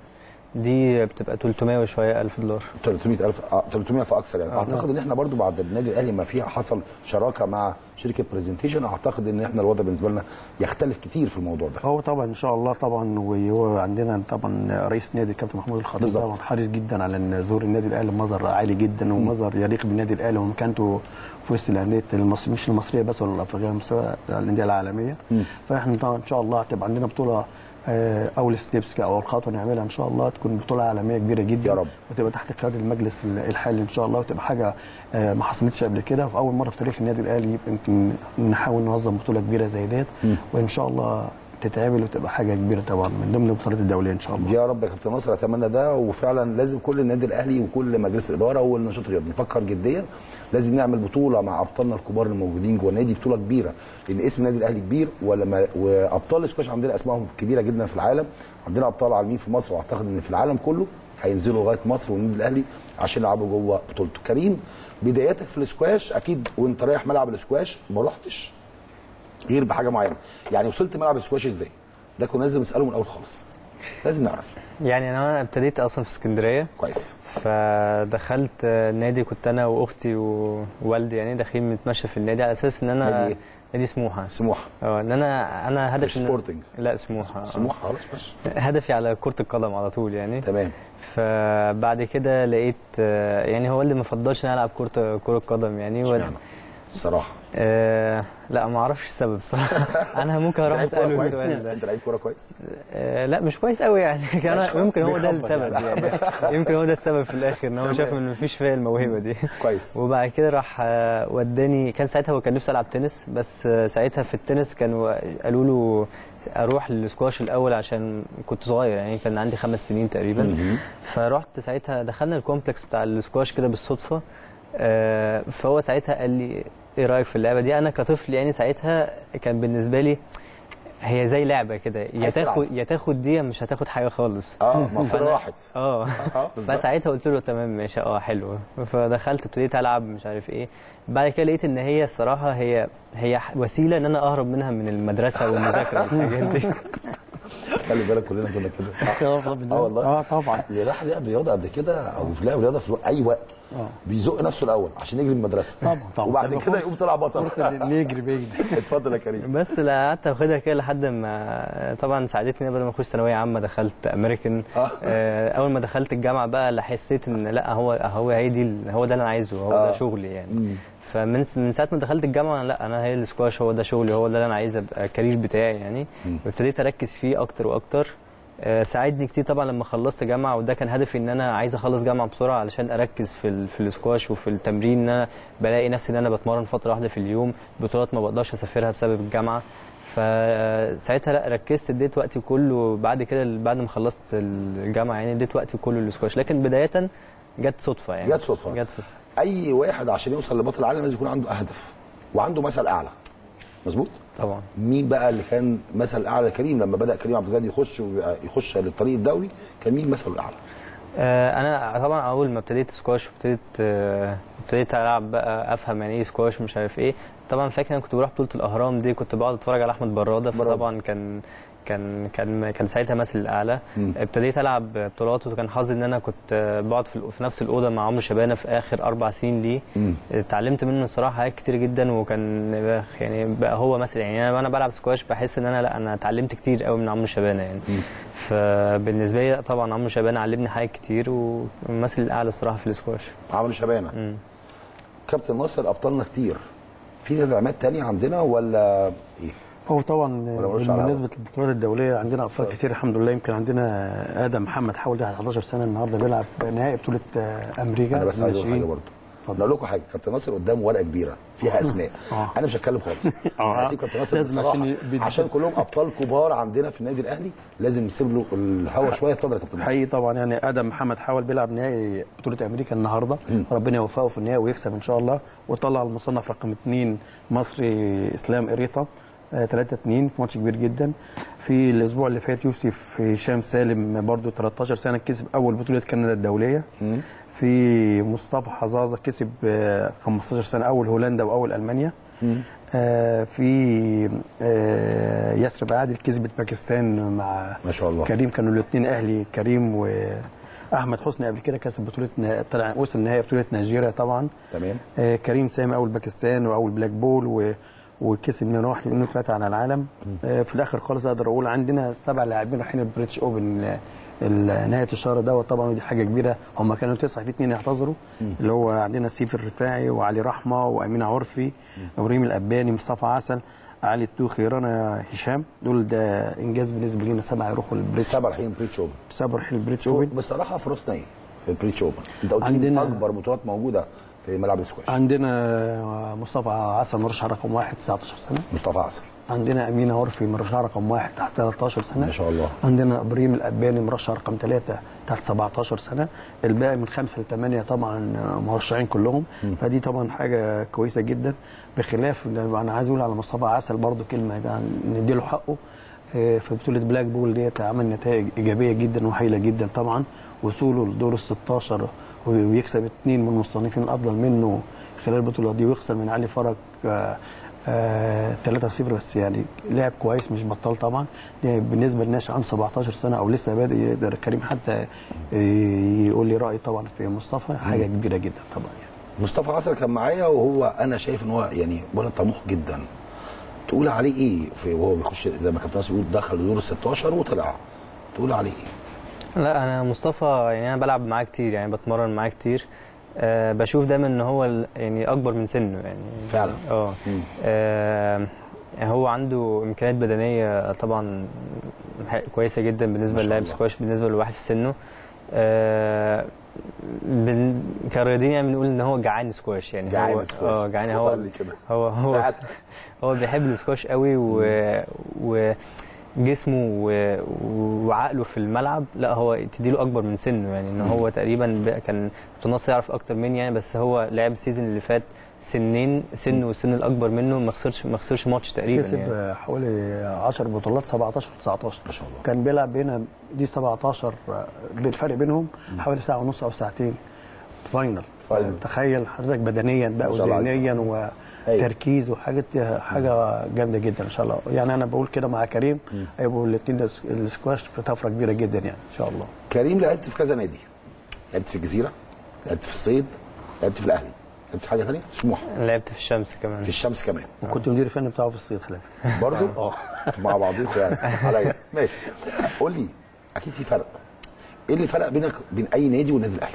دي بتبقى 300 وشويه الف دولار 300000 آه، 300 فاكثر يعني اعتقد ان احنا برضو بعد النادي الاهلي ما فيها حصل شراكه مع شركه برزنتيشن اعتقد ان احنا الوضع بالنسبه لنا يختلف كتير في الموضوع ده هو طبعا ان شاء الله طبعا وهو عندنا طبعا رئيس نادي الكابتن محمود الخطيب بالظبط. طبعا حريص جدا على ان زور النادي الاهلي مظهر عالي جدا ومظهر يليق بالنادي الاهلي ومكانته في وسط الانديه المصريه مش المصريه بس ولا الافريقيه المصريه الانديه العالميه فاحنا طبعا ان شاء الله هتبقى عندنا بطوله آه، اول ستيبس او الخطوه نعملها ان شاء الله تكون بطوله عالميه كبيره جدا يا رب. وتبقى تحت قياده المجلس الحالي ان شاء الله وتبقى حاجه آه، ما حصلتش قبل كده واول مره في تاريخ النادي الاهلي يبقى يمكن نحاول ننظم بطوله كبيره زي ديت وان شاء الله تتعمل وتبقى حاجه كبيره طبعا من ضمن البطولات الدوليه ان شاء الله يا رب يا كابتن ناصر اتمنى ده وفعلا لازم كل النادي الاهلي وكل مجلس الاداره والنشاط الرياضي نفكر جديا لازم نعمل بطوله مع ابطالنا الكبار الموجودين جوه النادي بطوله كبيره لان اسم النادي الاهلي كبير ولما وابطال السكواش عندنا اسمائهم كبيره جدا في العالم عندنا ابطال عالمين في مصر واعتقد ان في العالم كله هينزلوا لغايه مصر والنادي الاهلي عشان يلعبوا جوه بطولته كريم بداياتك في السكواش اكيد وانت رايح ملعب السكواش ما رحتش غير بحاجه معينه يعني وصلت ملعب السكواش ازاي ده كنا لازم نساله من الاول خالص لازم نعرف يعني انا ابتديت اصلا في اسكندريه كويس فدخلت النادي كنت انا واختي ووالدي يعني داخلين نتمشى في النادي على اساس ان انا نادي إيه؟ نادي سموحه سموحه اه ان انا انا هدفي مش إن- سبورتنج. لا سموحه آه. سموحه خلاص بس هدفي على كره القدم على طول يعني تمام فبعد كده لقيت آه، يعني هو اللي ما فضلش ان أنا العب كره كره قدم يعني وال- اشمعنى الصراحه آه لا ما اعرفش السبب الصراحه انا ممكن اروح لعيب كورة اساله كويس؟ السؤال ده انت لعيب كوره كويس آه لا مش كويس قوي يعني انا خلاص، يمكن هو ده بيخبط السبب يعني. يعني يمكن هو ده السبب في الاخر ان هو شاف ان مفيش فيا الموهبه دي كويس وبعد كده راح آه، وداني كان ساعتها هو كان نفسي العب تنس بس آه، ساعتها في التنس كانوا قالوا له اروح للسكواش الاول عشان كنت صغير يعني كان عندي خمس سنين تقريبا فرحت ساعتها دخلنا الكومبلكس بتاع السكواش كده بالصدفه آه، فهو ساعتها قال لي ايه رايك في اللعبه دي انا كطفل يعني ساعتها كان بالنسبه لي هي زي لعبه كده يا عايز تلعب. تاخد يا تاخد دي يا مش هتاخد حاجه خالص اه المفروض فأنا- راحت اه اه بالظبط فساعتها قلت له تمام ماشي اه حلو فدخلت ابتديت العب مش عارف ايه بعد كده لقيت ان هي الصراحه هي هي وسيله ان انا اهرب منها من المدرسه والمذاكره والحاجات دي خلي بالك كلنا كنا كده اه والله اه طبعا اللي راح لعب رياضه قبل كده او لعب رياضه في اي وقت بيزق نفسه الاول عشان يجري من المدرسه طبعا طبعا وبعد تبقى كده فرصة- يقوم طلع بطل فرصه إن يجري بيجري اتفضل يا كريم بس لا قعدت اخدها كده لحد ما طبعا ساعدتني قبل ما اخش ثانويه عامه دخلت امريكان آه. آه، اول ما دخلت الجامعه بقى اللي حسيت ان لا هو هو هي دي ال- هو ده اللي انا عايزه هو آه. ده شغلي يعني فمن من ساعه ما دخلت الجامعه لا انا هي السكواش هو ده شغلي هو ده اللي انا عايز ابقى الكارير بتاعي يعني وابتديت اركز فيه اكتر واكتر آه، ساعدني كتير طبعا لما خلصت جامعه وده كان هدفي ان انا عايز اخلص جامعه بسرعه علشان اركز في ال- في السكواش وفي التمرين ان انا بلاقي نفسي ان انا بتمرن فتره واحده في اليوم بطولات ما بقدرش اسافرها بسبب الجامعه فساعتها لا ركزت اديت وقتي كله بعد كده بعد ما خلصت الجامعه يعني اديت وقتي كله للسكواش لكن بدايه جت صدفه يعني جت صدفة. جت صدفه اي واحد عشان يوصل لبطل العالم لازم يكون عنده هدف وعنده مثل اعلى مظبوط طبعا مين بقى اللي كان مثل اعلى لكريم لما بدا كريم عبد الجليل يخش ويبقى- يخش للطريق الدولي كان مين مثله الاعلى آه، انا طبعا اول ما ابتديت سكواش وابتديت آه، ابتديت العب بقى افهم يعني ايه سكواش مش عارف ايه طبعا فاكر انا كنت بروح بطوله الاهرام دي كنت بقعد اتفرج على احمد براده براده. فطبعا كان كان كان كان ساعتها مثل الاعلى مم. ابتديت العب بطولات وكان حظي ان انا كنت آه، بقعد في, الأو- في نفس الاوضه مع عمرو شبانه في اخر اربع سنين ليه مم. اتعلمت منه الصراحه حاجات كتير جدا وكان بقى- يعني بقى هو مثل يعني انا وانا بلعب سكواش بحس ان انا لا انا اتعلمت كتير قوي من عمرو شبانه يعني فبالنسبه لي لا، طبعا عمرو شبانه علمني حاجات كتير والمثل الاعلى الصراحه في السكواش عمرو شبانه مم. كابتن ناصر ابطالنا كتير في تدعيمات تانية عندنا ولا ايه؟ هو طبعا ملوش على بالنسبه للبطولات الدوليه عندنا ابطال كتير الحمد لله يمكن عندنا ادم محمد حاول ده 11 سنه النهارده بيلعب نهائي بطوله آه، امريكا انا بس عايز اقول حاجه الناشئين. برضه انا اقول لكم حاجه كابتن ناصر قدامه ورقه كبيره فيها اسماء آه. انا مش هتكلم خالص آه. انا هسيب كابتن ناصر لازم بصراحه عشان عشان, بيدي- عشان كلهم ابطال كبار عندنا في النادي الاهلي لازم نسيب له الهوا شويه اتفضل يا كابتن ناصر حقيقي طبعا يعني ادم محمد حاول بيلعب نهائي بطوله امريكا النهارده ربنا يوفقه في النهائي ويكسب ان شاء الله وطلع المصنف رقم اثنين مصري اسلام اريطا 3 2 في ماتش كبير جدا في الاسبوع اللي فات يوسف هشام سالم برضو 13 سنه كسب اول بطوله كندا الدوليه في مصطفى حظاظه كسب آه، 15 سنه اول هولندا واول المانيا آه، في آه، ياسر عادل كسبت باكستان مع ما شاء الله. كريم كانوا الاثنين اهلي كريم واحمد حسني قبل كده كسب بطوله نا- طلع وصل نهائي بطوله نيجيريا طبعا تمام آه، كريم سامي اول باكستان واول بلاك بول و وكسب من واحد منه ثلاثه على العالم آه، في الاخر خالص اقدر اقول عندنا سبع لاعبين رايحين البريتش اوبن آه، ال- نهايه الشهر دوت طبعا ودي حاجه كبيره هم كانوا تسعه في اثنين يعتذروا اللي هو عندنا سيف الرفاعي وعلي رحمه وامين عرفي ابراهيم الاباني مصطفى عسل علي التوخي رنا هشام دول ده انجاز بالنسبه لنا سبعه يروحوا البريتش السبع الحين بريتش اوبن سبعه يروحوا البريتش اوبن بصراحه فرصنا ايه في البريتش اوبن انت قلت لي عندنا- اكبر بطولات موجوده في ملعب السكواش عندنا مصطفى عسل مرشح رقم واحد 19 سنه مصطفى عسل عندنا امينه عرفي مرشح رقم واحد تحت 13 سنه ما شاء الله. عندنا ابراهيم الاباني مرشح رقم ثلاثه تحت 17 سنه الباقي من خمسه لثمانيه طبعا مرشحين كلهم فدي طبعا حاجه كويسه جدا بخلاف إن انا عايز اقول على مصطفى عسل برضو كلمه ده نديله حقه آه، في بطوله بلاك بول ديت عمل نتائج ايجابيه جدا وهايله جدا طبعا وصوله لدور ال 16 ويكسب اثنين من المصنفين الافضل منه خلال البطوله دي ويخسر من علي فرج آه، آه 3-0 بس يعني لعب كويس مش بطال طبعا دي بالنسبه لناس عن 17 سنه او لسه بادئ يقدر كريم حتى آه، يقول لي رايي طبعا في مصطفى حاجه كبيره جدا طبعا يعني مصطفى عسل كان معايا وهو انا شايف ان هو يعني ولد طموح جدا تقول عليه ايه في وهو بيخش زي ما كابتن ناصر بيقول دخل دور ال 16 وطلع تقول عليه ايه؟ لا انا مصطفى يعني انا بلعب معاه كتير يعني بتمرن معاه كتير أه بشوف دايما ان هو ال- يعني اكبر من سنه يعني فعلا. اه مم. آه، هو عنده امكانيات بدنيه طبعا ح- كويسه جدا ما بالنسبه شاء للاعب الله. سكواش بالنسبه لواحد في سنه آه، بن- كرياضيين يعني بنقول ان هو جعان سكواش يعني جعان هو سكواش. اه جعان هو هو قال لي كده. هو هو فعلا. هو بيحب السكواش قوي و, و جسمه و... وعقله في الملعب لا هو تديله اكبر من سنه يعني ان هو تقريبا بقى كان كابتن ناصر يعرف اكتر مني يعني بس هو لعب السيزون اللي فات سنين سنه والسن الاكبر منه ما خسرش ما خسرش ماتش تقريبا كسب يعني. آه، حوالي 10 بطولات 17 19 ما شاء الله. كان بيلعب هنا دي 17 آه، الفرق بينهم حوالي ساعه ونص او ساعتين فاينل فاينل. تخيل حضرتك بدنيا بقى ما شاء الله عليك. وذهنيا وتركيز وحاجات حاجه جامده جدا ان شاء الله يعني انا بقول كده مع كريم هيبقوا الاثنين السكواش في طفره كبيره جدا يعني ان شاء الله كريم لعبت في كذا نادي لعبت في الجزيره لعبت في الصيد لعبت في الاهلي لعبت في حاجه ثانيه سموحه لعبت في الشمس كمان في الشمس كمان وكنت مدير فني بتاعه في الصيد خلاف برضو اه مع بعضيكم يعني عليا ماشي قول لي اكيد في فرق ايه اللي فرق بينك بين اي نادي والنادي الاهلي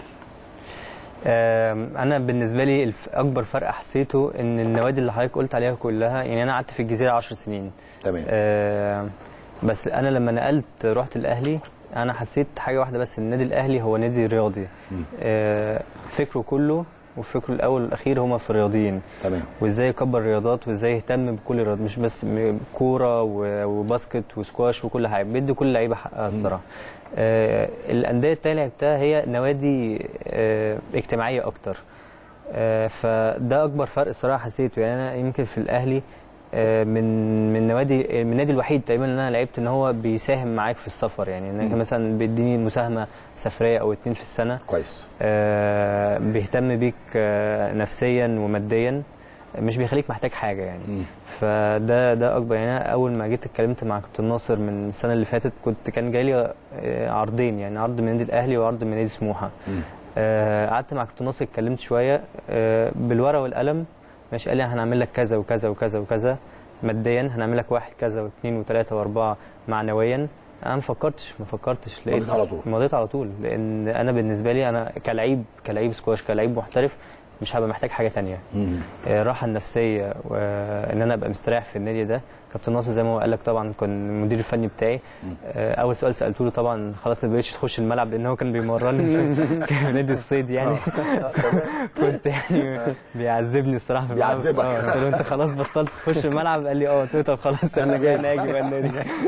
آم، انا بالنسبه لي الف- اكبر فرق حسيته ان النوادي اللي حضرتك قلت عليها كلها يعني انا قعدت في الجزيره 10 سنين تمام آم، بس انا لما نقلت رحت الاهلي انا حسيت حاجه واحده بس إن النادي الاهلي هو نادي رياضي آه، فكره كله وفكره الاول والاخير هما في الرياضيين تمام وازاي يكبر الرياضات وازاي يهتم بكل الرياضات مش بس م- كوره و- وباسكت وسكواش وكل حاجه بيدي كل لعيبه حقها الصراحه آه الانديه التانية اللي لعبتها هي نوادي آه اجتماعيه اكتر آه فده اكبر فرق الصراحه حسيته يعني انا يمكن في الاهلي آه، من من نوادي من النادي الوحيد تقريبا اللي انا لعبت ان هو بيساهم معاك في السفر يعني انك مثلا بيديني مساهمه سفريه او اتنين في السنه كويس آه، بيهتم بيك آه، نفسيا وماديا مش بيخليك محتاج حاجه يعني مم. فده ده اكبر يعني أنا اول ما جيت اتكلمت مع كابتن ناصر من السنه اللي فاتت كنت كان جالي آه، عرضين يعني عرض من النادي الاهلي وعرض من نادي سموحه مم. آه، قعدت مع كابتن ناصر اتكلمت شويه آه، بالورقه والقلم ماشي قال لي هنعمل لك كذا وكذا وكذا وكذا ماديا هنعمل لك واحد كذا واثنين وثلاثه واربعه معنويا انا ما فكرتش ما فكرتش مضيت على طول. مضيت على طول لان انا بالنسبه لي انا كلعيب كلعيب سكواش كلعيب محترف مش هبقى محتاج حاجه تانية مم. آه، الراحه النفسيه وان انا ابقى مستريح في النادي ده كابتن ناصر زي ما هو قال لك طبعا كان المدير الفني بتاعي آه، اول سؤال سالته له طبعا خلاص ما بقتش تخش الملعب لان هو كان بيمرني في في نادي الصيد يعني كنت يعني بيعذبني الصراحه في الملعب. بيعذبك. آه، قلت له انت خلاص بطلت تخش الملعب قال لي اه قلت له طب خلاص انا جاي انا اجي بقى النادي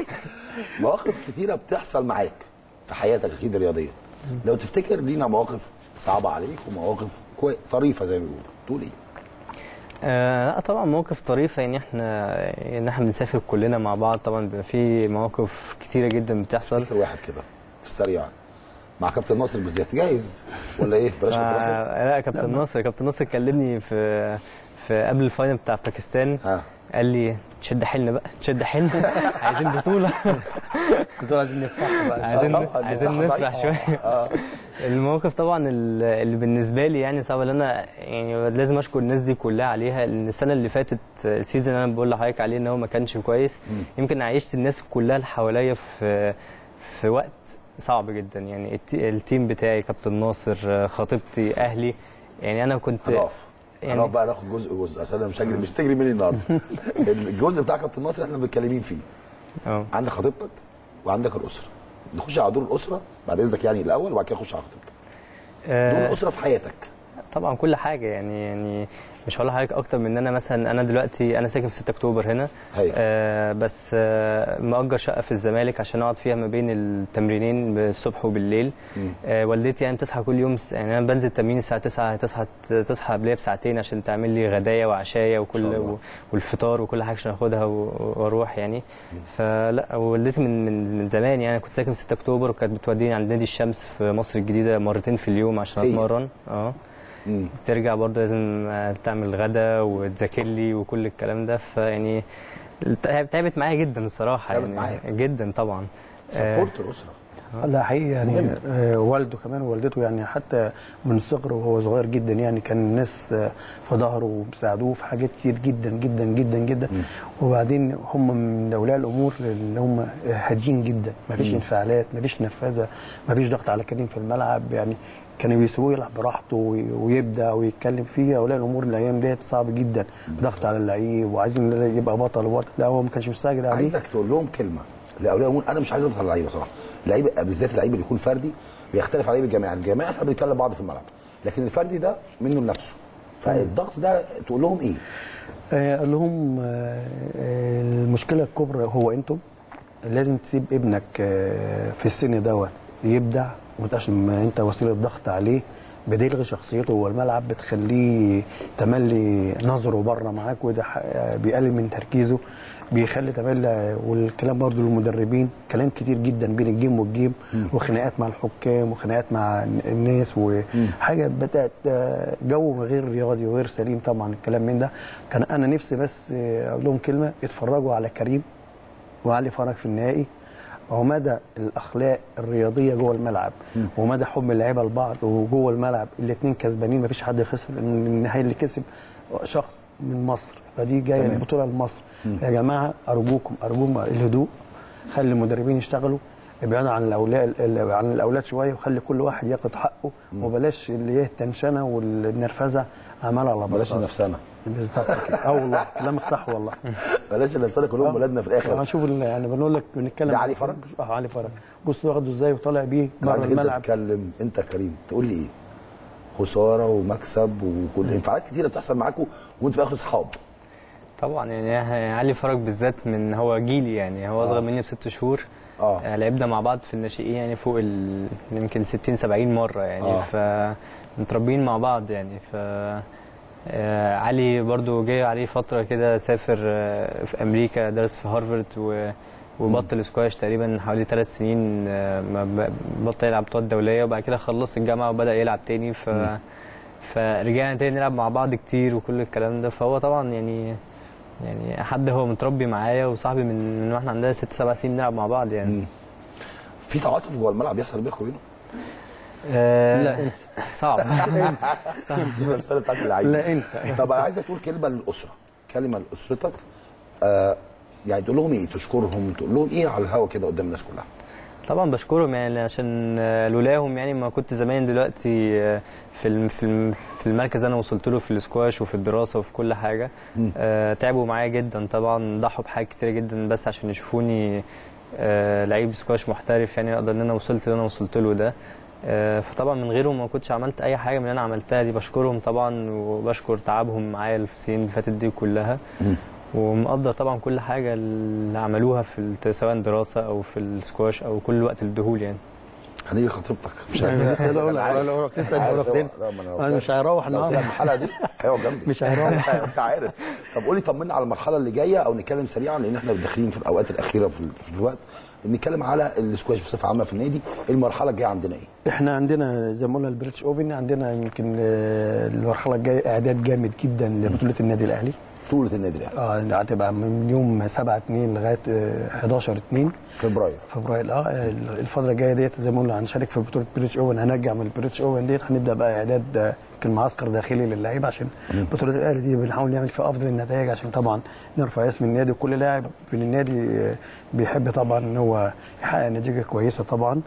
مواقف كتيره بتحصل معاك في حياتك اكيد الرياضيه لو تفتكر لينا مواقف صعبه عليك ومواقف كوي... طريفه زي ما بيقولوا تقول ايه آه لا طبعا مواقف طريفه يعني احنا ان احنا بنسافر كلنا مع بعض طبعا بيبقى في مواقف كتيره جدا بتحصل فاكر واحد كده في السريع مع كابتن ناصر بالذات جايز ولا ايه بلاش كابتن ناصر آه لا كابتن ناصر كابتن ناصر كلمني في في قبل الفاينل بتاع باكستان ها قال لي تشد حيلنا بقى تشد حيلنا عايزين بطوله كنت عايزين نفرح بقى عايزين طبعاً، عايزين ده نفرح صحيح. شويه اه المواقف طبعا ال- اللي بالنسبه لي يعني صعبه اللي انا يعني لازم اشكر الناس دي كلها عليها لان السنه اللي فاتت السيزون اللي انا بقول لحضرتك عليه ان هو ما كانش كويس يمكن عيشت الناس كلها اللي حواليا في في وقت صعب جدا يعني الت- التيم بتاعي كابتن ناصر آه، خطيبتي اهلي يعني انا كنت هنقف يعني- هنقف بقى ناخد جزء جزء عشان انا مش هجري مش تجري مني النهارده الجزء بتاع كابتن ناصر احنا متكلمين فيه اه عندك خطيبتك وعندك الاسره نخش على دور الاسره بعد اذنك يعني الاول وبعد كده نخش على خطيبتك دور آه، الاسره في حياتك طبعا كل حاجه يعني يعني مش هقول لحضرتك اكتر من ان انا مثلا انا دلوقتي انا ساكن في 6 اكتوبر هنا هي. آه بس آه مأجر شقه في الزمالك عشان اقعد فيها ما بين التمرينين الصبح وبالليل آه والدتي يعني بتصحى كل يوم س- يعني انا بنزل تمرين الساعه 9 تصحى تصحى قبلها بساعتين عشان تعمل لي غدايا وعشايا وكل شاء الله. و- والفطار وكل حاجه عشان اخدها و- واروح يعني فلا والدتي من من من زمان يعني أنا كنت ساكن في 6 اكتوبر وكانت بتوديني عند نادي الشمس في مصر الجديده مرتين في اليوم عشان هي. اتمرن اه مم. ترجع برضه لازم آه، تعمل غدا وتذاكر لي وكل الكلام ده فيعني تعب- تعبت معايا جدا الصراحه تعبت يعني معاك. جدا طبعا آه، سبورت الاسره لا حقيقي يعني مهم. آه، والده كمان ووالدته يعني حتى من صغره وهو صغير جدا يعني كان الناس آه، في ظهره وبيساعدوه في حاجات كتير جدا جدا جدا جدا وبعدين هم من اولياء الامور اللي هم هاديين جدا ما فيش انفعالات ما فيش نرفزه ما فيش ضغط على كريم في الملعب يعني كانوا بيسيبوه يلعب براحته وي- ويبدع ويتكلم فيه اولياء الامور الايام ديت صعب جدا ضغط على اللعيب وعايزين يبقى بطل وبطل لا هو ما كانش مستعجل عليه عايزك تقول لهم كلمه لاولياء الامور انا مش عايز اضغط على اللعيبه صراحه اللعيبه بالذات اللعيب اللي يكون فردي بيختلف على لعيب الجماعي الجماعي احنا بنتكلم بعض في الملعب لكن الفردي ده منه لنفسه فالضغط ده تقول لهم ايه آه، قال لهم آه، آه، المشكله الكبرى هو انتم لازم تسيب ابنك آه، في السن دوت يبدع وتعشان ما انت وسيله ضغط عليه بتلغي شخصيته جوه الملعب بتخليه تملي نظره بره معاك وده ح- آه، بيقلل من تركيزه بيخلي تملي والكلام برضه للمدربين كلام كتير جدا بين الجيم والجيم وخناقات مع الحكام وخناقات مع الناس وحاجه بدات آه، جو غير رياضي وغير سليم طبعا الكلام من ده كان انا نفسي بس آه، اقول لهم كلمه اتفرجوا على كريم وعلي فرج في النهائي ومدى الاخلاق الرياضيه جوه الملعب ومدى حب اللعيبه لبعض وجوه الملعب الاثنين كسبانين مفيش حد خسر من النهائي اللي كسب شخص من مصر فدي جايه تمام. البطوله لمصر يا جماعه ارجوكم ارجوكم الهدوء خلي المدربين يشتغلوا ابعدوا عن الاولاد عن الاولاد شويه وخلي كل واحد ياخد حقه وبلاش اللي هي التنشنه والنرفزه عمال على بلاش بطال. نفسنا بالظبط كده اه والله كلامك صح والله بلاش نفسنا كلهم ولادنا في الاخر هنشوف ال- يعني بنقول لك بنتكلم ده علي فرج؟ اه علي فرج بص واخده ازاي وطالع بيه انا بره عايزك انت الملعب تتكلم انت يا كريم تقول لي ايه خساره ومكسب وكل انفعالات كتيره بتحصل معاكم وانتوا في اخر اصحاب طبعا يعني علي فرج بالذات من هو جيلي يعني هو اصغر مني بست شهور اه آه، لعبنا مع بعض في الناشئين يعني فوق ال... يمكن 60 70 مره يعني آه. فمتربيين مع بعض يعني ف آه، علي برضو جه عليه فتره كده سافر آه، في امريكا درس في هارفارد و... وبطل سكواش تقريبا حوالي ثلاث سنين آه، ما ب- بطل يلعب بطولات دوليه وبعد كده خلص الجامعه وبدا يلعب تاني ف فرجعنا تاني نلعب مع بعض كتير وكل الكلام ده فهو طبعا يعني يعني حد هو متربي معايا وصاحبي من من واحنا عندنا ست سبع سنين بنلعب مع بعض يعني في تعاطف جوه الملعب بيحصل بينك وبينه آه لا انسى صعب صعب دي الرساله بتاعت اللعيبه لا انسى طب انا عايزك تقول كلمه للاسره كلمه لاسرتك آه يعني تقول لهم ايه تشكرهم تقول لهم ايه على الهوا كده قدام الناس كلها طبعا بشكرهم يعني عشان آه، لولاهم يعني ما كنت زمان دلوقتي آه، في الم- في الم- في المركز اللي انا وصلت له في الاسكواش وفي الدراسه وفي كل حاجه آه، تعبوا معايا جدا طبعا ضحوا بحاجات كتير جدا بس عشان يشوفوني آه، لعيب سكواش محترف يعني اقدر ان انا وصلت اللي انا وصلت له ده آه، فطبعا من غيرهم ما كنتش عملت اي حاجه من اللي انا عملتها دي بشكرهم طبعا وبشكر تعبهم معايا في السنين اللي فاتت دي كلها ومقدر طبعا كل حاجه اللي عملوها في الت- سواء دراسه او في السكواش او كل وقت الدخول يعني هنيجي خطيبتك مش لسه هنساها. اقول أنا عارف. لك اقول لك لسه عارف اقول لك هو- تنسى لا، ما أنا انا قلت مش لك- هيروح لو قلت لك النهارده الحلقه دي هيقعد جنبي مش هيروح. انت عارف طب قولي طمنا على المرحله اللي جايه او نتكلم سريعا لان احنا داخلين في الاوقات الاخيره في, ال- في الوقت نتكلم على السكواش بصفه عامه في النادي المرحله الجايه عندنا ايه؟ احنا عندنا زي ما قلنا البريتش اوبن عندنا يمكن آه، المرحله الجايه اعداد جامد جدا لبطوله النادي الاهلي بطوله النادي الاهلي اه هتبقى من يوم 7 2 لغايه آه، 11 2 فبراير فبراير اه الفتره الجايه ديت زي ما قلنا هنشارك في بطوله بريتش اوبن هنرجع من البريتش اوبن ديت هنبدا بقى اعداد آه، يمكن معسكر داخلي للعيبه عشان بطوله الاهلي دي بنحاول نعمل فيها افضل النتائج عشان طبعا نرفع اسم النادي وكل لاعب في النادي آه، بيحب طبعا ان هو يحقق نتيجه كويسه طبعا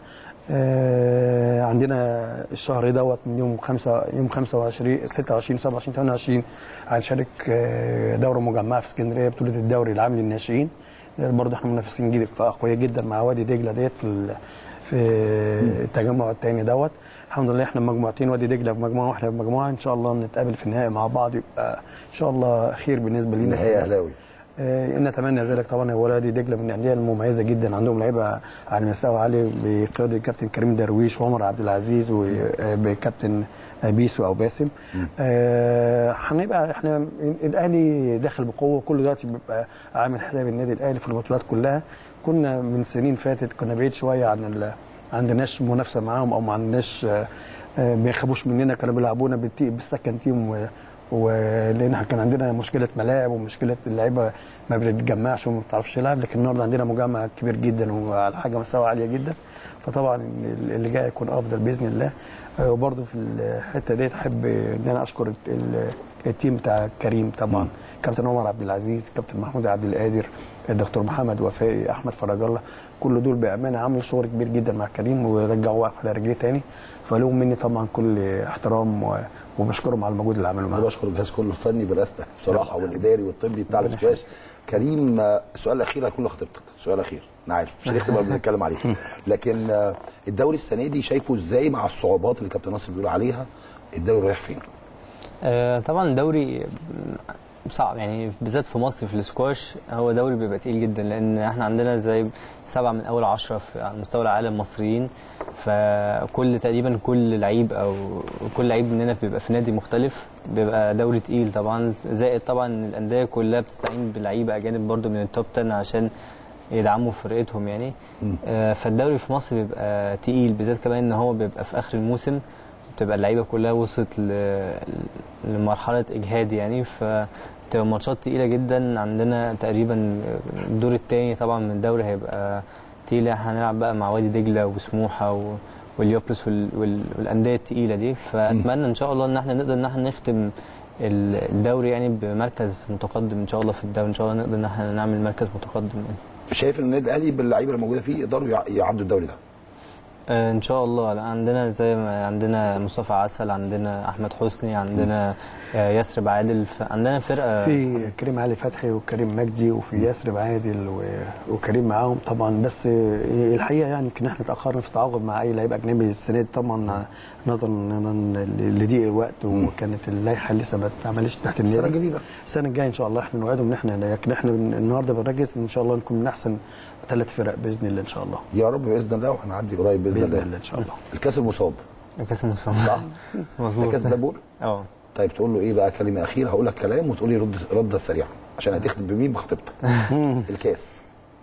آه، عندنا الشهر دوت من يوم 5 يوم 25 26 27 28 هنشارك آه، دوره مجمعه في اسكندريه بطوله الدوري العام للناشئين برضه احنا منافسين جد اقوياء جدا مع وادي دجله ديت في ال- في التجمع الثاني دوت الحمد لله احنا مجموعتين وادي دجله في مجموعه واحنا في مجموعه ان شاء الله نتقابل في النهائي مع بعض يبقى ان شاء الله خير بالنسبه لنا النهائي اهلاوي آه، نتمنى ذلك طبعا هو وادي دجله من الانديه المميزه جدا عندهم لعيبه على مستوى عالي بقياده الكابتن كريم درويش وعمر عبد العزيز وبكابتن بيسو او باسم آه، هنبقى احنا الاهلي داخل بقوه كل دلوقتي بيبقى عامل حساب النادي الاهلي في البطولات كلها كنا من سنين فاتت كنا بعيد شويه عن ال... عندناش منافسه معاهم او ما عندناش آه، آه، ما يخافوش مننا كانوا بيلعبونا بالتي- بالسكن تيم و... ولان إحنا كان عندنا مشكله ملاعب ومشكله اللعيبه ما بتتجمعش وما بتعرفش تلعب لكن النهارده عندنا مجمع كبير جدا وعلى حاجه مستوى عاليه جدا فطبعا اللي جاي يكون افضل باذن الله آه، وبرضه في الحته ديت احب ان انا اشكر ال- التيم بتاع كريم طبعا كابتن عمر عبد العزيز كابتن محمود عبد القادر الدكتور محمد وفائي احمد فرج الله كل دول بامانه عملوا شغل كبير جدا مع كريم ورجعوه واقف على رجليه تاني فلهم مني طبعا كل احترام و- وبشكرهم على المجهود اللي عملوه انا معاهم بشكر الجهاز كله الفني برئاستك بصراحه والاداري والطبي بتاع الاسكواش كريم آه، السؤال الاخير هيكون لخطيبتك السؤال الاخير انا عارف مش هنختم قبل ما نتكلم عليه لكن آه، الدوري السنه دي شايفه ازاي مع الصعوبات اللي كابتن ناصر بيقول عليها الدوري رايح فين؟ آه، طبعا الدوري صعب يعني بالذات في مصر في السكواش هو دوري بيبقى تقيل جدا لان احنا عندنا زي سبعه من اول عشرة في على مستوى العالم مصريين فكل تقريبا كل لعيب او كل لعيب مننا بيبقى في نادي مختلف بيبقى دوري تقيل طبعا زائد طبعا الانديه كلها بتستعين بلعيبه اجانب برضو من التوب 10 عشان يدعموا فرقتهم يعني آه، فالدوري في مصر بيبقى تقيل بالذات كمان ان هو بيبقى في اخر الموسم بتبقى اللعيبه كلها وصلت ل- لمرحله اجهاد يعني فبتبقى ماتشات تقيله جدا عندنا تقريبا الدور الثاني طبعا من الدوري هيبقى تقيل احنا هنلعب بقى مع وادي دجله وسموحه و... واليوبلس وال... وال... والانديه التقيله دي فاتمنى ان شاء الله ان احنا نقدر ان احنا نختم ال- الدوري يعني بمركز متقدم ان شاء الله في الدوري ان شاء الله نقدر ان احنا نعمل مركز متقدم يعني. شايف ان النادي الاهلي باللعيبه اللي موجوده فيه يقدروا يع- يعدوا الدوري ده آه، ان شاء الله لا عندنا زي ما عندنا مصطفى عسل عندنا احمد حسني عندنا آه، يسرب عادل ف- عندنا فرقه في كريم علي فتحي وكريم مجدي وفي ياسر عادل و- وكريم معاهم طبعا بس الحقيقه يعني يمكن احنا اتاخرنا في التعاقد مع اي لعيب اجنبي السنه دي طبعا نظرا لضيق الوقت وكانت اللائحه لسه ما اتعملتش تحت النادي السنه الجديده السنه الجايه ان شاء الله احنا نوعدهم ان احنا لكن احنا النهارده بنركز ان شاء الله نكون من احسن ثلاث فرق باذن الله ان شاء الله يا رب باذن الله وهنعدي قريب باذن, باذن الله الله ان شاء الله الكاس المصاب كاس المصاب صح؟ ده مظبوط كاس بلاك بول اه طيب تقول له ايه بقى كلمه اخيره هقول لك كلام وتقول لي رد رده سريعه عشان هتختم بمين بخطيبتك الكاس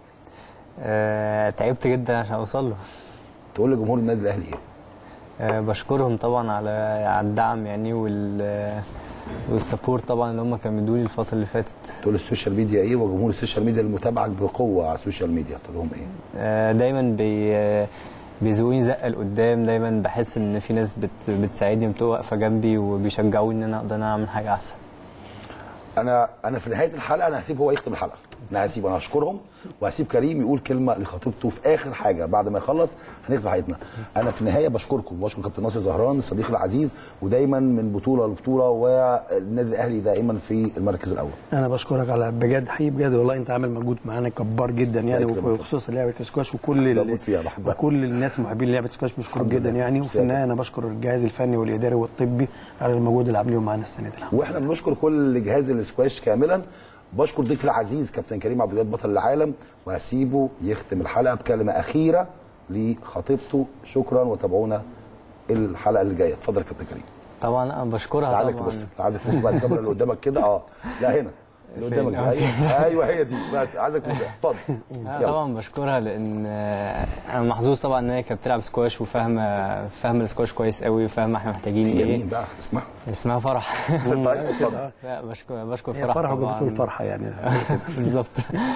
آه، تعبت جدا عشان اوصل له تقول لجمهور النادي الاهلي ايه آه، بشكرهم طبعا على على الدعم يعني وال والسبورت طبعا اللي هم كانوا بيدوا لي الفتره اللي فاتت تقول السوشيال ميديا ايه وجمهور السوشيال ميديا اللي متابعك بقوه على السوشيال ميديا تقول لهم ايه آه، دايما بي آه، بيزقوني زقه لقدام دايما بحس ان في ناس بت بتساعدني بتبقى واقفه جنبي وبيشجعوني ان انا اقدر اعمل حاجه احسن انا انا في نهايه الحلقه انا هسيب هو يختم الحلقه انا هسيب انا هشكرهم وهسيب كريم يقول كلمه لخطيبته في اخر حاجه بعد ما يخلص هنختم حلقتنا انا في النهايه بشكركم بشكر كابتن ناصر زهران الصديق العزيز ودايما من بطوله لبطوله والنادي الاهلي دائما في المركز الاول انا بشكرك على بجد حقيقي بجد والله انت عامل مجهود معانا كبار جدا يعني الله يكرمك. وخصوصا لعبه السكواش وكل ال- بموت فيها، بحبها. وكل الناس محبين لعبه السكواش بشكرك الحمد جدا لله. يعني وفي سيادة. النهايه انا بشكر الجهاز الفني والاداري والطبي على المجهود اللي عاملينه معانا السنه دي الحمد واحنا بنشكر كل جهاز الاسكواش كاملا بشكر ضيفي العزيز كابتن كريم عبد الجواد بطل العالم وهسيبه يختم الحلقه بكلمه اخيره لخطيبته شكرا وتابعونا الحلقه اللي جايه اتفضل يا كابتن كريم طبعا انا بشكرها عايزك طبعا تبص عايزك تبص بقى الكاميرا اللي قدامك كده اه لا هنا اللي قدامك دي. ايوه ايوه هي دي بس عايزك تبص اتفضل أنا يلا. طبعا بشكرها لان آه، انا محظوظ طبعا ان هي كانت بتلعب سكواش وفاهمه فاهمه السكواش كويس قوي وفاهمه احنا محتاجين هي ايه مين بقى اسمها اسمها فرح طيب اتفضل لا بشكر بشكر هي فرح فرحه طبعا وبكل فرحه يعني بالظبط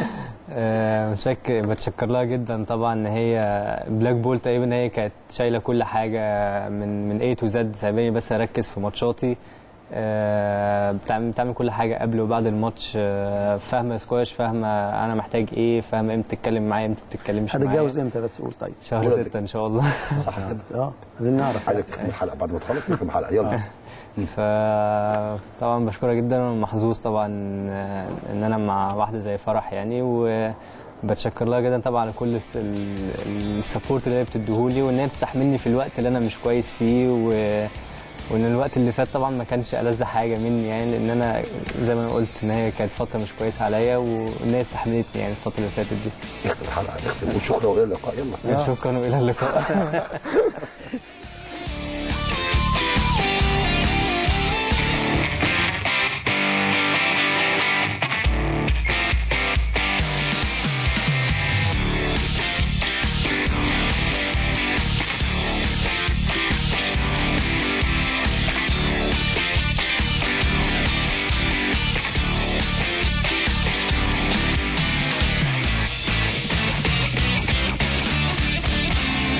آه، متشك بتشكر لها جدا طبعا ان هي بلاك بول تقريبا هي كانت شايله كل حاجه من من A تو Z سايباني بس اركز في ماتشاتي آه، بتعمل بتعمل كل حاجه قبل وبعد الماتش آه، فاهمه سكواش فاهمه انا محتاج ايه فاهمه امتى تتكلم معايا امتى تتكلمش معايا هتتجوز امتى بس قول طيب شهر ولادك. ستة ان شاء الله صح كده اه عايزين نعرف عايزك تختم الحلقه بعد ما تخلص تختم الحلقه يلا فطبعا بشكرها جدا ومحظوظ طبعا آه، ان انا مع واحده زي فرح يعني وبتشكر لها جدا طبعا على كل الس- ال- السبورت اللي هي بتديهولي وان هي بتستحملني في الوقت اللي انا مش كويس فيه و وان الوقت اللي فات طبعا ما كانش ألذ حاجه مني يعني لان انا زي ما انا قلت ان هي كانت فتره مش كويسه عليا وان هي استحملتني يعني الفتره اللي فاتت دي اختم الحلقه اختم وشكرا والى اللقاء يلا شكرا والى اللقاء